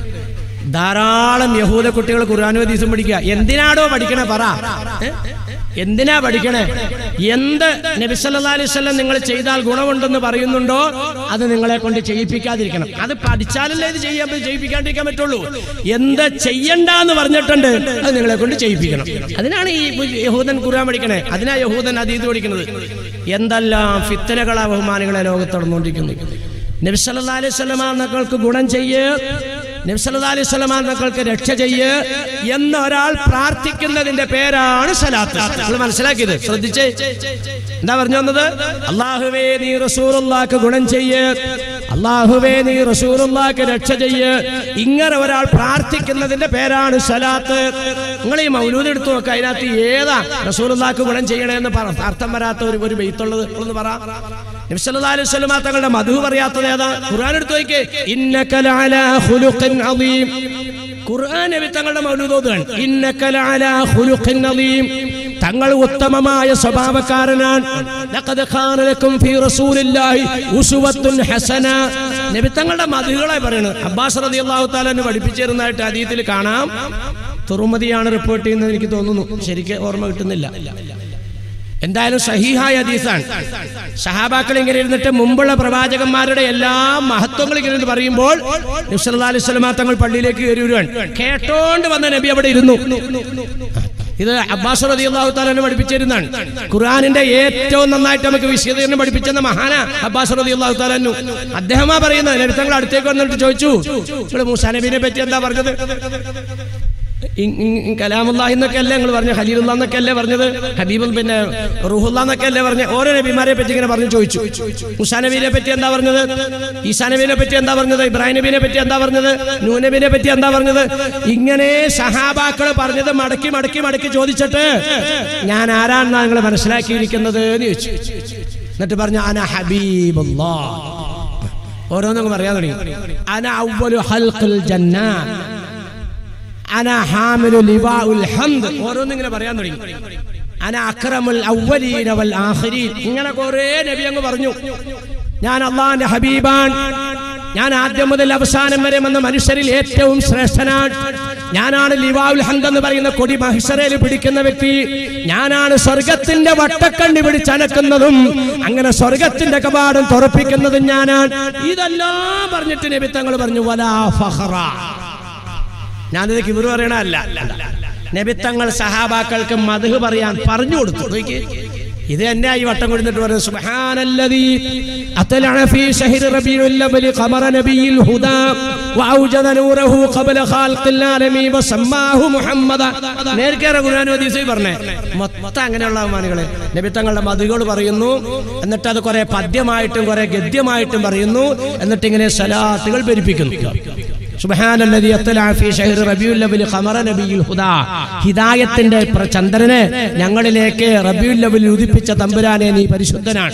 ധാരാളം യഹൂദ കുട്ടികൾ ഖുർആാനുവദീസം പഠിക്കുക എന്തിനാടോ പഠിക്കണേ പറ ഏ? എന്തിനാ പഠിക്കണേ എന്ത് നബി സല്ലല്ലാഹു അലൈഹി വസല്ലം നിങ്ങൾ ചെയ്താൽ ഗുണമുണ്ടെന്ന് പറയുന്നുണ്ടോ അത് നിങ്ങളെ കൊണ്ട് ചെയ്യിപ്പിക്കാതിരിക്കണം അത് പഠിച്ചാലല്ലേ ഇത് ചെയ്യാൻ ചെയ്യിപ്പിക്കാണ്ടിരിക്കാൻ പറ്റുള്ളൂ എന്ത് ചെയ്യണ്ട എന്ന് പറഞ്ഞിട്ടുണ്ട് അത് നിങ്ങളെ കൊണ്ട് ചെയ്യിപ്പിക്കണം അതിനാണ് ഈ യഹൂദൻ ഖുർആൻ പഠിക്കണേ അതിനാ യഹൂദൻ അതീത് പഠിക്കുന്നത് എന്തെല്ലാം ഫിത്തനകളാ ബഹുമാനികളെ ലോകത്ത് നടന്നുകൊണ്ടിരിക്കുന്നു നബി സല്ലല്ലാഹു അലൈഹി വസല്ലമ തങ്ങൾക്ക് ഗുണം ചെയ്യ് നബി സല്ലല്ലാഹു അലൈഹി വസല്ലമ തങ്ങൾക്ക് രക്ഷ ചെയ്യ് എന്ന് ഒരാൾ പ്രാർത്ഥിക്കുന്നതിന്റെ പേരാണ് സലാത്ത് നിങ്ങൾ മനസ്സിലാക്കിയത് ശ്രദ്ധിച്ചേ എന്താ പറഞ്ഞു വന്നത് അള്ളാഹുവേ നീ റസൂലുള്ളാഹിക്ക് ഗുണം ചെയ്യ് അള്ളാഹുവേ നീ റസൂലുള്ളാഹിക്ക് രക്ഷ ചെയ്യ് ഇങ്ങനെ ഒരാൾ പ്രാർത്ഥിക്കുന്നതിന്റെ പേരാണ് സലാത്ത് നിങ്ങൾ ഈ മൗലൂദ് എടുത്തു നോക്കുക അതിനകത്ത് ഏതാ റസൂലുള്ളാഹിക്ക് ഗുണം ചെയ്യണേ എന്ന് പറ അർത്ഥം വരാത്ത ഒരു ഒരു ബെയ്ത്തുള്ളത് ഒന്ന് പറ നബി സല്ലല്ലാഹു അലൈഹി വസല്ലമ തങ്ങളുടെ മധു പറയാത്തത് ഏതാ ഖുർആൻ എടുത്തു നോക്കിയേ ഇന്നക ലഅലാ ഖുലുഖിൻ അദീം ഖുർആൻ നബി തങ്ങളുടെ മൗലൂദ് ഓതുകയാണ് ഇന്നക ലഅലാ ഖുലുഖിൻ അദീം തങ്ങൾ ഉത്തമമായ സ്വഭാവക്കാരനാണ് ലഖദ് ഖാന ലക്കും ഫീ റസൂലില്ലാഹി ഉസ്വത്തുൻ ഹസന നബി തങ്ങളുടെ മധുകളെ പറയുന്നത് അബ്ബാസ് റളിയല്ലാഹു തആല എന്നെ പഠിപ്പിച്ചിരുന്നതായിട്ട് ഹദീത്തിൽ കാണാം തുറുമതിയാണ് റിപ്പോർട്ട് ചെയ്യുന്നത് എനിക്ക് തോന്നുന്നു ശരിക്കും ഓർമ്മ കിട്ടുന്നില്ല എന്തായാലും സഹീഹായ ഹദീസാണ് സഹാബാക്കൾ ഇങ്ങനെ ഇരുന്നിട്ട് മുമ്പുള്ള പ്രവാചകന്മാരുടെ എല്ലാ മഹത്വങ്ങളും ഇങ്ങനെ ഇരുന്ന് പറയുമ്പോൾ നബി സല്ലല്ലാഹു അലൈഹി വസല്ലമ തങ്ങൾ പള്ളിയിലേക്ക് കയറി വരുവാണ് കേട്ടോണ്ട് വന്ന നബി അവിടെ ഇരുന്നു ഇത് അബ്ബാസ് റളിയല്ലാഹു തആല പഠിപ്പിച്ചിരുന്നാണ് ഖുർആനിന്റെ ഏറ്റവും നന്നായിട്ട് നമുക്ക് വിശദീകരണം പഠിപ്പിച്ചെന്ന മഹാന അബ്ബാസ് റളിയല്ലാഹു തആല അദ്ദേഹമാ പറയുന്നത് നബി തങ്ങൾ അടുത്തേക്ക് വന്നിട്ട് ചോദിച്ചു നിങ്ങൾ മൂസാ നബിനെ പറ്റി എന്താ പറഞ്ഞത് കലാമുല്ലാഹി എന്നൊക്കെ അല്ലേ നിങ്ങൾ പറഞ്ഞു ഖലീലുള്ള എന്നൊക്കെ അല്ലേ പറഞ്ഞത് ഹബീബുൽ പിന്നെ റുഹുല്ല എന്നൊക്കെ അല്ലേ പറഞ്ഞ ഓരോ നബിമാരെ പറ്റി ഇങ്ങനെ പറഞ്ഞു ചോദിച്ചു മുസാ നബീനെ പറ്റി എന്താ പറഞ്ഞത് ഈസാ നബീനെ പറ്റി എന്താ പറഞ്ഞത് ഇബ്രാഹിം നബീനെ പറ്റി എന്താ പറഞ്ഞത് നൂ നബീനെ പറ്റി എന്താ പറഞ്ഞത് ഇങ്ങനെ സഹാബാക്കൾ പറഞ്ഞത് മടക്കി മടക്കി മടക്കി ചോദിച്ചിട്ട് ഞാൻ ആരാണെന്നാണ് നിങ്ങൾ മനസ്സിലാക്കിയിരിക്കുന്നത് എന്ന് ചോദിച്ചു എന്നിട്ട് പറഞ്ഞു അന ഹബീബുല്ലാ ഓരോന്നും പറയാൻ തുടങ്ങി അന അവലു ഹൽഖുൽ ജന്ന അന ഹാമിലു ലിവാഉൽ ഹംദ് ഓരോന്നും ഇങ്ങനെ പറയാൻ തുടങ്ങി അന അക്രമുൽ അവലീന വൽ ആഖിരീൻ ഇങ്ങനെ കുറേ നബി അങ്ങ് പറഞ്ഞു ഞാൻ അള്ളാഹിന്റെ ഹബീബാൻ ഞാൻ ആദ്യം മുതൽ അവസാനം വരെ വന്ന മനുഷ്യരിൽ ഏറ്റവും ശ്രേഷ്ഠനാണ് ഞാനാണ് ലിവാഉൽ ഹംദ് എന്ന് പറയുന്ന കൊടി മഹിഷറയിൽ പിടിക്കുന്ന വ്യക്തി ഞാനാണ് സ്വർഗത്തിന്റെ വട്ടക്കണ്ണി പിടിച്ചനക്കുന്നതും അങ്ങനെ സ്വർഗത്തിന്റെ കവാടം തുറപ്പിക്കുന്നതും ഞാനാണ് ഇതെല്ലാം പറഞ്ഞിട്ട് നബി തങ്ങൾ പറഞ്ഞു വലാ ഫഹറ ഞാനിത് കിബിറ് പറയണല്ല നബിത്തങ്ങൾ സഹാബാക്കൾക്ക് മധു പറയാൻ പറഞ്ഞു കൊടുത്തു നോക്കി ഇത് എന്നെ ഈ വട്ടം കൊടുത്തിട്ട് പറയുന്നത് സുബ്ഹാനല്ലദീ അത്ലഅ ഫീ ശഹ്രി റബീഉൽ അവ്വൽ ഖമറ നബിയിൽ ഹുദാ വഔജദ നൂറഹു ഖബല ഖാൽഖിൽ ആലമീൻ വസമ്മാഹു മുഹമ്മദ നേർക്കേറെ ഖുർആൻ ഹദീസിൽ പറഞ്ഞേ മൊത്തം അങ്ങനെയുള്ള മാനുകളെ നബി തങ്ങളുടെ മധുകൾ പറയുന്നു എന്നിട്ട് അത് കുറെ പദ്യമായിട്ടും കുറെ ഗദ്യമായിട്ടും പറയുന്നു എന്നിട്ട് ഇങ്ങനെ സലാത്തുകൾ പെരുപ്പിക്കുന്നു സുബ്ഹാനല്ലദീ അത്ലഅ ഫീ ശഹ്രി റബീഉൽ അവ്വൽ ഖമറ നബിയിൽ ഹുദാ ഹിദായത്തിന്റെ പ്ര- ചന്ദ്രനെ ഞങ്ങളിലേക്ക് റബീഉൽ അവ്വൽ ഉദിപ്പിച്ച തമ്പുരാനെ നീ പരിശുദ്ധനാണ്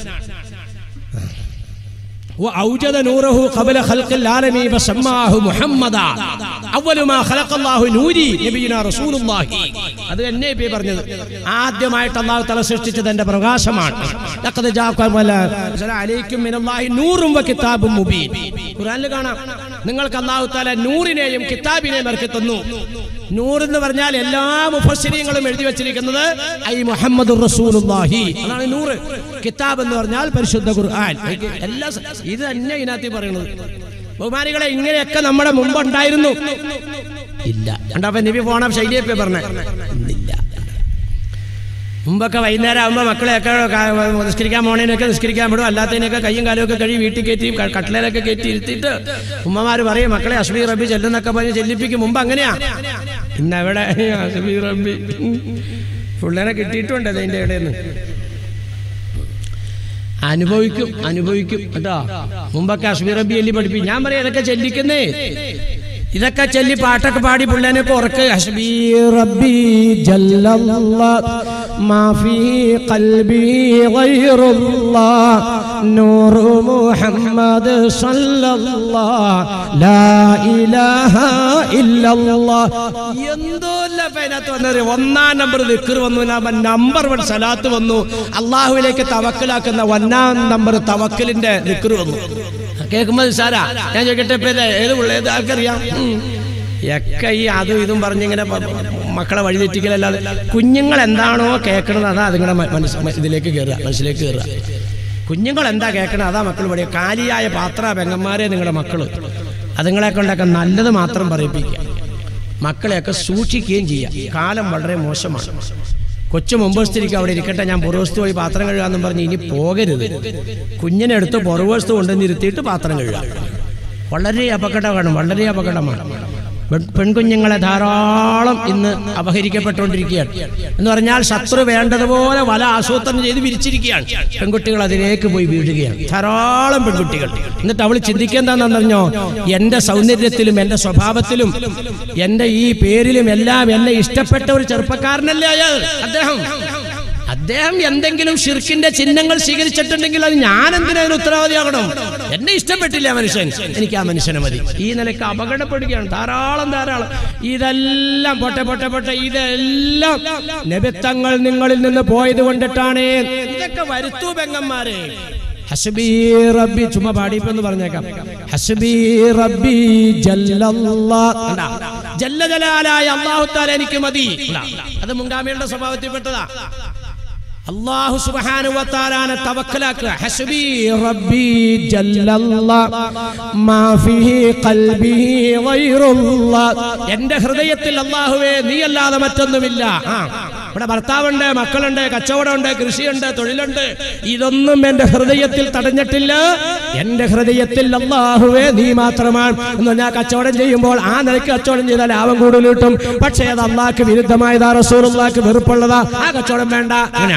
وأوجد نوره قبل خلق العالمين فسماه محمدا أول ما خلق الله نوري نبينا رسول الله അത് എന്നെ ഇപ്പൊ ഈ പറഞ്ഞത് ആദ്യമായിട്ട് അള്ളാഹു തല സൃഷ്ടിച്ചത് എന്റെ പ്രകാശമാണ് ലഖദ് ജാഅക്കും വല- അലൈക്കും മിനല്ലാഹി നൂറും വ കിതാബും മുബീൻ ഖുർആനിൽ കാണാം നിങ്ങൾക്ക് അള്ളാഹു തആല നൂറിനെയും കിതാബിനെയും ഇറക്കി തന്നു നൂർ എന്ന് പറഞ്ഞാൽ എല്ലാ മുഫസ്സിരീങ്ങളും എഴുതി വെച്ചിരിക്കുന്നത് ഐ മുഹമ്മദ് റസൂലുള്ളാഹി അതാണ് നൂറ് കിതാബ് എന്ന് പറഞ്ഞാൽ പരിശുദ്ധ ഖുർആൻ എല്ലാ സ- ഇത് തന്നെ ഇതിനകത്ത് ഈ പറയുന്നത് ബഹുമാനികളെ ഇങ്ങനെയൊക്കെ നമ്മുടെ മുമ്പ് ഉണ്ടായിരുന്നു ഇല്ല കണ്ടപ്പോ നബി പോണ ശൈലിയപ്പേ പറഞ്ഞ ഇന്നില്ല മുമ്പൊക്കെ വൈകുന്നേരം ആകുമ്പോൾ മക്കളെയൊക്കെ ക- നിസ്കരിക്കാൻ പോണേനൊക്കെ നിസ്കരിക്കാൻ വിടും അല്ലാത്തതിനൊക്കെ കയ്യും കാലും ഒക്കെ കഴി വീട്ടിൽ കയറ്റി ക- കട്ടിലൊക്കെ കയറ്റി ഇരുത്തിയിട്ട് ഉമ്മമാർ പറയും മക്കളെ അസ്മി റബ്ബി ചെല്ലുന്നൊക്കെ പറഞ്ഞ് ചെല്ലിപ്പിക്കും മുമ്പ് അങ്ങനെയാ ഇന്ന് എവിടെ അസ്മി റബ്ബി പിള്ളേരെ കിട്ടിയിട്ടുണ്ട് അതിൻ്റെ ഇടയിൽ നിന്ന് അനുഭവിക്കും അനുഭവിക്കും കേട്ടോ മുമ്പൊക്കെ അസ്മി റബ്ബി എല്ലി പഠിപ്പിക്കും ഞാൻ പറയാം ഇതൊക്കെ ചെല്ലിക്കുന്നേ ഇതൊക്കെ ചൊല്ലി പാട്ടൊക്കെ പാടി പിള്ളേനൊക്കെ ഉറക്ക് ഹസ്ബി റബ്ബി ജല്ലല്ലാഹ് മാ ഫീ ഖൽബി ഗൈറുല്ലാഹ് നൂറു മുഹമ്മദ് സല്ലല്ലാഹ് ലാ ഇലാഹ ഇല്ലല്ലാഹ് എന്തോ അതിനകത്ത് വന്നത് ഒന്നാം നമ്പർ ദിക്കർ വന്നു നമ്പർ വൺ സലാത്ത് വന്നു അള്ളാഹുവിലേക്ക് തവക്കലാക്കുന്ന ഒന്നാം നമ്പർ തവക്കലിന്റെ ദിക്കർ വന്നു കേൾക്കുമ്പോൾ സാരാ ഞാൻ ചോദിക്കട്ടെ ഇപ്പൊ ഇത് ഏത് പിള്ളേ ഏത് ആർക്കറിയാം ഉം. ഒക്കെ ഈ അതും ഇതും പറഞ്ഞിങ്ങനെ പ- മക്കളെ വഴി തെറ്റിക്കലല്ലാതെ കുഞ്ഞുങ്ങൾ എന്താണോ കേൾക്കണത് അതാ അതുങ്ങളുടെ മനസ്സ് ഇതിലേക്ക് കയറുക മനസ്സിലേക്ക് കയറുക കുഞ്ഞുങ്ങൾ എന്താ കേൾക്കണത് അതാ മക്കൾ പഠിക്കുക കാലിയായ പാത്ര പെങ്ങന്മാരെ നിങ്ങളുടെ മക്കൾ അതുങ്ങളെ കൊണ്ടൊക്കെ നല്ലത് മാത്രം പറയിപ്പിക്കുക മക്കളെയൊക്കെ സൂക്ഷിക്കുകയും ചെയ്യുക കാലം വളരെ മോശമാണ് കൊച്ചു മുമ്പസ്ഥിരിക്കും അവിടെ ഇരിക്കട്ടെ ഞാൻ പുറവസ്തു പോയി പാത്രം കഴുകാന്നും പറഞ്ഞ് ഇനി പോകരുത് കുഞ്ഞിനെ എടുത്ത് പുറവസ്തു കൊണ്ടുവന്ന് ഇരുത്തിയിട്ട് പാത്രം കഴുകാം വളരെ അപകടമാണ് വളരെ അപകടമാണ് പെൺ- പെൺകുഞ്ഞുങ്ങളെ ധാരാളം ഇന്ന് അപഹരിക്കപ്പെട്ടുകൊണ്ടിരിക്കുകയാണ് എന്ന് പറഞ്ഞാൽ ശത്രു വേണ്ടതുപോലെ വല ആസൂത്രണം ചെയ്ത് വിരിച്ചിരിക്കുകയാണ് പെൺകുട്ടികൾ അതിലേക്ക് പോയി വീഴുകയാണ് ധാരാളം പെൺകുട്ടികൾ എന്നിട്ട് അവൾ ചിന്തിക്കെന്താണെന്നറിഞ്ഞോ എന്റെ സൗന്ദര്യത്തിലും എന്റെ സ്വഭാവത്തിലും എന്റെ ഈ പേരിലും എല്ലാം എന്നെ ഇഷ്ടപ്പെട്ട ഒരു ചെറുപ്പക്കാരനല്ലേ അയാൾ അദ്ദേഹം അദ്ദേഹം എന്തെങ്കിലും ഷിർക്കിന്റെ ചിഹ്നങ്ങൾ സ്വീകരിച്ചിട്ടുണ്ടെങ്കിൽ അത് ഞാൻ എന്തിനാ അതിന് ഉത്തരവാദിയാകണം എന്നെ ഇഷ്ടപ്പെട്ടില്ല ആ മനുഷ്യൻ എനിക്ക് ആ മനുഷ്യനെ മതി ഈ നിലയ്ക്ക് അപകടപ്പെടുകയാണ് ധാരാളം ധാരാളം ഇതെല്ലാം പൊട്ടെ പൊട്ടെ പൊട്ടെ ഇതെല്ലാം നബിത്തങ്ങൾ നിങ്ങളിൽ നിന്ന് പോയത് കൊണ്ടിട്ടാണ് ഇതൊക്കെ വരുത്തൂ പെങ്ങന്മാരെ ഹസ്ബി റബ്ബി ചുമ പാടിപ്പെന്ന് പറഞ്ഞേക്കാം ഹസ്ബി റബ്ബി ജല്ലല്ലാ കണ്ടാ? ജല്ല ജലാലായ അല്ലാഹു തആല എനിക്ക് മതി കണ്ടാ? അത് മുൻഗാമികളുടെ സ്വഭാവത്തിൽപ്പെട്ടതാ അള്ളാഹു സുബ്ഹാനഹു തവക്കലാക്കുക ഹസ്ബി റബ്ബി ജല്ലല്ലാഹ് മാ ഫീഹി ഖൽബി ഗൈറുല്ലാഹ് എൻ്റെ ഹൃദയത്തിൽ അല്ലാഹുവേ നീ അല്ലാതെ മറ്റൊന്നുമില്ല ആ ഇവിടെ ഭർത്താവുണ്ട് മക്കളുണ്ട് കച്ചവടമുണ്ട് കൃഷിയുണ്ട് തൊഴിലുണ്ട് ഇതൊന്നും എൻ്റെ ഹൃദയത്തിൽ തടഞ്ഞിട്ടില്ല എൻ്റെ ഹൃദയത്തിൽ അള്ളാഹുവേ നീ മാത്രമാണ് എന്ന് പറഞ്ഞാൽ കച്ചവടം ചെയ്യുമ്പോൾ ആ നിലയ്ക്ക് കച്ചവടം ചെയ്താൽ ലാഭം കൂടുതൽ കിട്ടും പക്ഷേ അത് അള്ളാഹ്ക്ക് വിരുദ്ധമായതാ റസൂലുള്ളാഹ്ക്ക് വെറുപ്പുള്ളതാ ആ കച്ചവടം വേണ്ട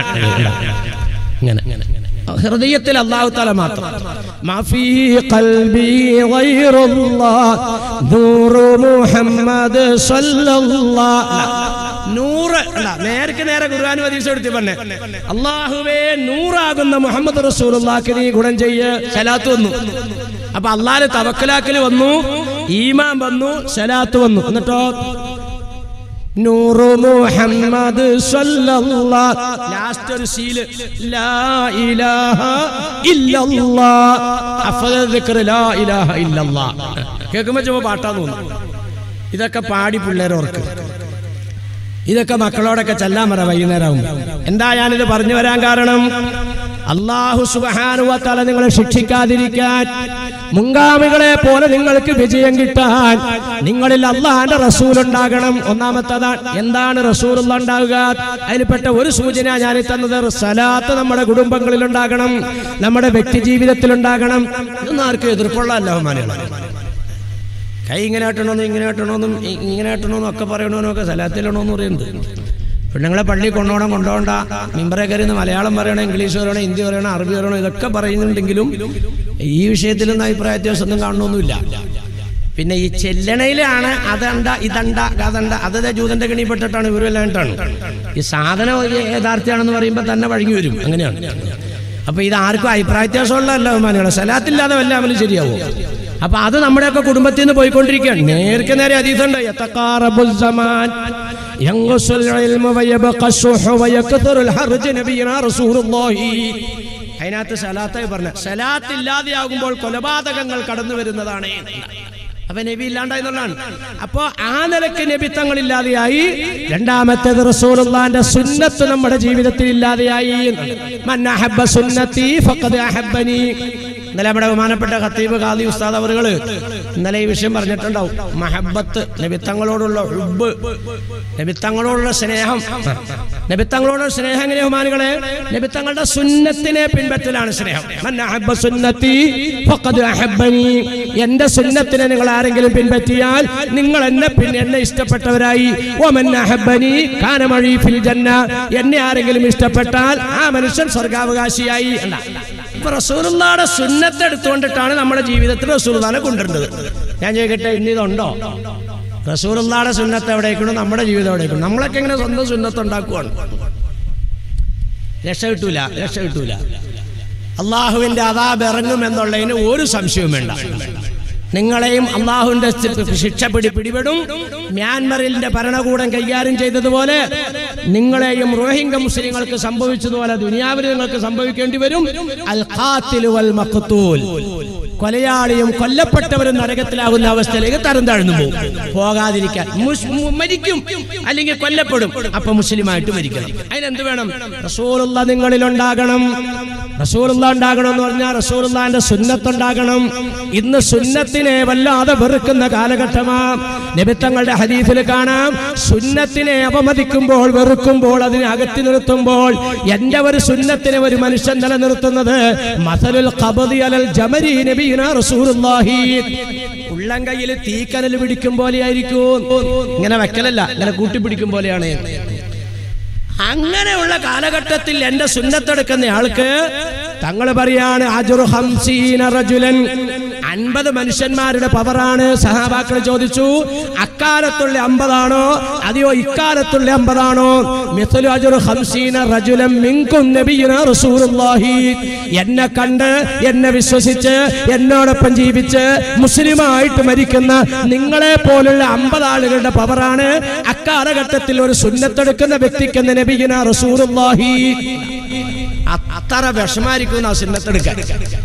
ഇങ്ങനെ ഇങ്ങനെ ഹൃദയത്തിൽ അള്ളാഹു തല മാത്രം മാഫി ഖൽബി ഗൈറുല്ലാഹ് നൂറു മുഹമ്മദ് സല്ലല്ലാഹ് നൂറ് അല്ല നേർക്ക് നേരെ ഖുർആൻ ഹദീസ് എടുത്ത് പറഞ്ഞേ അള്ളാഹുവേ നൂറാകുന്ന മുഹമ്മദ് റസൂലുള്ളാഹിക്ക് നീ ഗുണം ചെയ്യ് സലാത്ത് വന്നു അപ്പൊ അള്ളാഹ് തവക്കലാക്കൽ വന്നു ഈമാൻ വന്നു സലാത്ത് വന്നു എന്നിട്ടോ നൂറ് മുഹമ്മദ് സല്ലല്ലാഹ് ലാസ്റ്റ് ഒരു സീല് ലാ ഇലാഹ ഇല്ലല്ലാഹ് അഫ്ദൽ ദിക്ർ ലാ ഇലാഹ ഇല്ലല്ലാഹ് കേൾക്കുമ്പോൾ ചുമ്മാ പാട്ടാന്ന് തോന്നുന്നു ഇതൊക്കെ പാടി പിള്ളേരോർക്ക് ഇതൊക്കെ മക്കളോടൊക്കെ ചെല്ലാൻ പറ വൈകുന്നേരം ആകുമ്പോൾ എന്താ ഞാനിത് പറഞ്ഞു വരാൻ കാരണം അള്ളാഹു സുബാനുവത്തല നിങ്ങളെ ശിക്ഷിക്കാതിരിക്കാൻ മുൻഗാമികളെ പോലെ നിങ്ങൾക്ക് വിജയം കിട്ടാൻ നിങ്ങളിൽ അള്ളാഹാന്റെ റസൂൽ ഉണ്ടാകണം ഒന്നാമത്തതാണ് എന്താണ് റസൂൽ ഉണ്ടാവുക അതിൽപ്പെട്ട ഒരു സൂചന ഞാൻ തന്നത് സലാത്ത് നമ്മുടെ കുടുംബങ്ങളിൽ ഉണ്ടാകണം നമ്മുടെ വ്യക്തി ജീവിതത്തിൽ ഉണ്ടാകണം ഇതൊന്നും ആർക്കും എതിർപ്പുള്ള അല്ലാഹുമാനാണ് കൈ ഇങ്ങനെ ഇട്ടണമെന്നും ഇങ്ങനെ ഇട്ടണമെന്നും ഇ- ഇങ്ങനെ ഇട്ടണമെന്നും ഒക്കെ പറയണമെന്നും ഒക്കെ സ്ഥലത്തിലണമെന്ന് പറയുന്നത് പെണ്ണുങ്ങളെ പള്ളി കൊണ്ടുപോകണം കൊണ്ടുപോകണ്ട മിമ്പറെ കയറി നിന്ന് മലയാളം പറയണം ഇംഗ്ലീഷ് പറയണം ഹിന്ദി പറയണം അറബി പറയണം ഇതൊക്കെ പറയുന്നുണ്ടെങ്കിലും ഈ വിഷയത്തിലൊന്നും അഭിപ്രായ വ്യത്യാസമൊന്നും കാണണമെന്നില്ല പിന്നെ ഈ ചെല്ലണയിലാണ് അതണ്ട ഇതണ്ട അതണ്ട അത് ദേ ജൂതന്റെ കണിപ്പെട്ടിട്ടാണ് ഇവരെല്ലാണ്ടാണ് ഈ സാധനം ഒരു യഥാർത്ഥ്യമാണെന്ന് പറയുമ്പോൾ തന്നെ വഴങ്ങി വരും അങ്ങനെയാണ് അപ്പൊ ഇത് ആർക്കും അഭിപ്രായ വ്യത്യാസമുള്ളതല്ല ബഹുമാനികളെ സലാത്തില്ലാതെ വല്ല അമലും ശരിയാവും അപ്പൊ അത് നമ്മുടെയൊക്കെ കുടുംബത്തിൽ നിന്ന് പോയിക്കൊണ്ടിരിക്കുകയാണ് നേർക്ക് നേരെ അതീതുണ്ട് യതഖാറബുൽ സമാൻ യൻഖുസുൽ ഇൽമു വയബ്ഖ സുഹു വയക്തറുൽ ഹർജ് നബിയനാ റസൂലുള്ളാഹി അതിനകത്ത് സലാത്തായി പറഞ്ഞ സലാത്ത് ഇല്ലാതെയാകുമ്പോൾ കൊലപാതകങ്ങൾ കടന്നു വരുന്നതാണ് അപ്പൊ നബി ഇല്ലാണ്ടായി എന്നുള്ളതാണ് അപ്പോ ആ നിലക്ക് നബിത്തങ്ങളില്ലാതെയായി രണ്ടാമത്തേത് റസൂലുള്ളാന്റെ സുന്നത്ത് നമ്മുടെ ജീവിതത്തിൽ ഇല്ലാതെയായി മൻ അഹബ്ബ സുന്നത്തി ഫഖദ് അഹബ്ബനി ഇന്നലെ നമ്മുടെ ബഹുമാനപ്പെട്ട ഖത്തീബ് ഖാദി ഉസ്താദ് അവറുകള് ഇന്നലെ ഈ വിഷയം പറഞ്ഞിട്ടുണ്ടാവും മഹബത്ത് നബിത്തങ്ങളോടുള്ള ഹുബ് നബിത്തങ്ങളോടുള്ള സ്നേഹം നബിത്തങ്ങളോടുള്ള സ്നേഹം എങ്ങനെ ബഹുമാനുകളെ നബിത്തങ്ങളുടെ സുന്നത്തിനെ പിൻപറ്റലാണ് സ്നേഹം മൻ അഹബ്ബ സുന്നത്തി ഫഖദ് അഹബ്ബനി എന്റെ സുന്നത്തിനെ നിങ്ങൾ ആരെങ്കിലും പിൻപറ്റിയാൽ നിങ്ങൾ എന്നെ പിന്നെ എന്നെ ഇഷ്ടപ്പെട്ടവരായി ഓമൻ അഹബ്ബനി കാന മഴി ഫിൽ ജന്ന എന്നെ ആരെങ്കിലും ഇഷ്ടപ്പെട്ടാൽ ആ മനുഷ്യൻ സ്വർഗാവകാശിയായി അല്ല ഇപ്പൊ റസൂലുള്ളാടെ സുന്നത്ത് എടുത്തുകൊണ്ടിട്ടാണ് നമ്മുടെ ജീവിതത്തിൽ റസൂലുള്ളാനെ കൊണ്ടുവരുന്നത് ഞാൻ ചോദിക്കട്ടെ ഇന്ന് ഇതുണ്ടോ റസൂലുള്ളാടെ സുന്നത്ത് എവിടേക്കണോ നമ്മുടെ ജീവിതം എവിടേക്കണോ നമ്മളൊക്കെ ഇങ്ങനെ സ്വന്തം സുന്നത്ത് ഉണ്ടാക്കുവാണ് രക്ഷ കിട്ടൂല രക്ഷ കിട്ടൂല അള്ളാഹുവിന്റെ അതാബ് ഇറങ്ങും എന്നുള്ളതിന് ഒരു സംശയവും വേണ്ട നിങ്ങളെയും അള്ളാഹുവിന്റെ ശിക്ഷ പിടി പിടിപെടും മ്യാൻമറിന്റെ ഭരണകൂടം കൈകാര്യം ചെയ്തതുപോലെ നിങ്ങളെയും റോഹിംഗ മുസ്ലിങ്ങൾക്ക് സംഭവിച്ചതുപോലെ ദുനിയാവിൽ നിങ്ങൾക്ക് സംഭവിക്കേണ്ടി വരും അൽ ഖാത്തിലു വൽ മഖ്തൂൽ കൊലയാളിയും കൊല്ലപ്പെട്ടവരും നരകത്തിലാകുന്ന അവസ്ഥയിലേക്ക് തരം താഴ്ന്നു പോകും പോകാതിരിക്കാൻ മുസ്- മു- മരിക്കും അല്ലെങ്കിൽ കൊല്ലപ്പെടും അപ്പൊ മുസ്ലിമായിട്ട് മരിക്കണം അതിനെന്ത് വേണം റസൂലുള്ള നിങ്ങളിൽ ഉണ്ടാകണം റസൂലുള്ള ഉണ്ടാകണം എന്ന് പറഞ്ഞാൽ റസൂലുള്ളാന്റെ സുന്നത്തുണ്ടാകണം ഇന്ന് സുന്നത്തിനെ വല്ലാതെ വെറുക്കുന്ന കാലഘട്ടമാ നിമിത്തങ്ങളുടെ ഹദീസിൽ കാണാം സുന്നത്തിനെ അപമതിക്കുമ്പോൾ വെറുക്കുമ്പോൾ അതിനെ അകറ്റി നിർത്തുമ്പോൾ എന്റെ ഒരു സുന്നത്തിനെ ഒരു മനുഷ്യൻ നിലനിർത്തുന്നത് മസലുൽ ഖബദി അലൽ ജമരി നബീന റസൂലുള്ളാഹി ഉള്ളം കയ്യിൽ തീക്കനൽ പിടിക്കും പോലെയായിരിക്കും ഇങ്ങനെ വെക്കലല്ല ഇങ്ങനെ കൂട്ടിപ്പിടിക്കും പോലെയാണ് അങ്ങനെയുള്ള കാലഘട്ടത്തിൽ എന്റെ സുന്നത്തെടുക്കുന്ന ആൾക്ക് തങ്ങൾ പറയാണ് അജുർ ഹംസീന റജുലൻ അൻപത് മനുഷ്യന്മാരുടെ പവറാണ് സഹാബാക്കൾ ചോദിച്ചു അക്കാലത്തുള്ള അമ്പതാണോ അതെയോ ഇക്കാലത്തുള്ള അമ്പതാണോ മിഥുലു അജുർ ഹംസീന റജുലൻ മിങ്കും നബിയുന റസൂലുള്ളാഹി എന്നെ കണ്ട് എന്നെ വിശ്വസിച്ച് എന്നോടൊപ്പം ജീവിച്ച് മുസ്ലിമായിട്ട് മരിക്കുന്ന നിങ്ങളെ പോലുള്ള അമ്പത് ആളുകളുടെ പവറാണ് അക്കാലഘട്ടത്തിൽ ഒരു സുന്നത്തെടുക്കുന്ന വ്യക്തിക്ക് എന്ന നബിയുന റസൂലുള്ളാഹി അ- അത്ര വിഷമായിരിക്കും ആ സുന്നത്തെടുക്കാൻ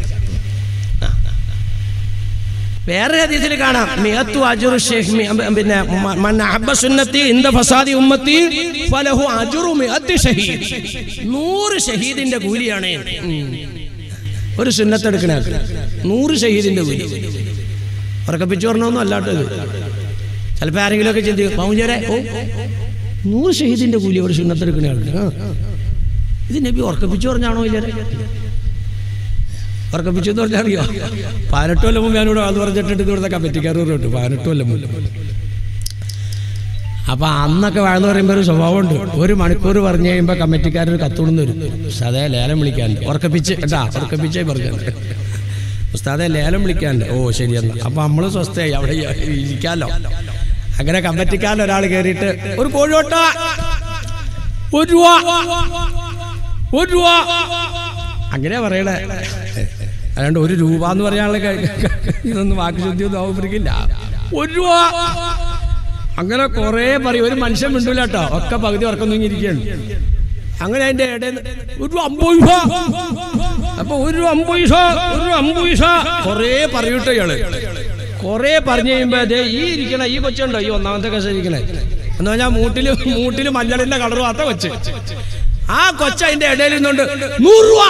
വേറെ ഹദീസിൽ കാണാം മിയത്തു അജുറു ഷേഖ് മി- പിന്നെ മ- മൻ അഹബ്ബ സുന്നത്തി ഇന്ദ ഫസാദി ഉമ്മത്തി ഫലഹു അജുറു മിഅത്തി ഷഹീദ് നൂറ് ഷഹീദിന്റെ കൂലിയാണ് ഉം. ഒരു സുന്നത്തെടുക്കണ നൂറ് ഷഹീദിന്റെ കൂലി ഉറക്കപ്പിച്ചു പറഞ്ഞൊന്നും അല്ലാട്ടത് ചിലപ്പോൾ ആരെങ്കിലും ഒക്കെ ചിന്തിക്കും പൗഞ്ചരെ ഓ നൂറ് ഷഹീദിന്റെ കൂലി ഒരു സുന്നത്തെടുക്കണ ആൾക്ക് ആ. ഇത് നബി ഉറക്കപ്പിച്ചു പറഞ്ഞാണോ ഇല്ലേ ഉറക്കപ്പിച്ചു എന്ന് പറഞ്ഞാൽ അറിയോ പതിനെട്ട് കൊല്ലം മുമ്പ് ഞാനിവിടെ അത് പറഞ്ഞിട്ടുണ്ട് ഇവിടുത്തെ കമ്മിറ്റിക്കാർ പറഞ്ഞിട്ട് പതിനെട്ട് കൊല്ലം മുമ്പ് അപ്പൊ അന്നൊക്കെ വാഴ്ന്നു പറയുമ്പോൾ ഒരു സ്വഭാവമുണ്ട് ഒരു മണിക്കൂർ പറഞ്ഞു കഴിയുമ്പോൾ കമ്മിറ്റിക്കാരൊരു കത്തുകൊടുന്ന് വരും ഉസ്താദെ ലേലം വിളിക്കാനുണ്ട് ഉറക്കപ്പിച്ച് കേട്ടാ ഉറക്കപ്പിച്ചേ പറഞ്ഞത് ഉസ്താദെ ലേലം വിളിക്കാനുണ്ട് ഓ ശരിയെന്ന് അപ്പൊ നമ്മള് സ്വസ്ഥയായി അവിടെ ഇരിക്കാലോ അങ്ങനെ കമ്മിറ്റിക്കാരൻ ഒരാൾ കയറിയിട്ട് ഒരു കോഴിയോട്ട ഒരു രൂപ ഒരു രൂപ അങ്ങനെ പറയണേ അല്ലാണ്ട് ഒരു രൂപ എന്ന് പറയാനുള്ള ക- ക- ഇതൊന്നും വാക്കുശുദ്ധി ഒന്നും ആവുമ്പോഴേക്കില്ല ഒരു രൂപ അങ്ങനെ കുറെ പറയും ഒരു മനുഷ്യൻ മിണ്ടൂല കേട്ടോ ഒക്കെ പകുതി ഉറക്കം തൂങ്ങിയിരിക്കുകയാണ് അങ്ങനെ അതിന്റെ ഇടയിൽ ഒരു അമ്പത് പൈസ അപ്പൊ ഒരു അമ്പത് പൈസ ഒരു അമ്പത് പൈസ കൊറേ പറയൂട്ടോ ഇയാള് കൊറേ പറഞ്ഞു കഴിയുമ്പോ ദേ ഈ ഇരിക്കണ ഈ കൊച്ചുണ്ടോ ഈ ഒന്നാമത്തെ കസ ഇരിക്കണേ എന്ന് പറഞ്ഞാൽ മൂട്ടില് മൂട്ടില് മഞ്ഞളിന്റെ കളർ മാത്രം കൊച്ച് ആ കൊച്ച അതിന്റെ ഇടയിൽ നിന്നുണ്ട് നൂറ് രൂപ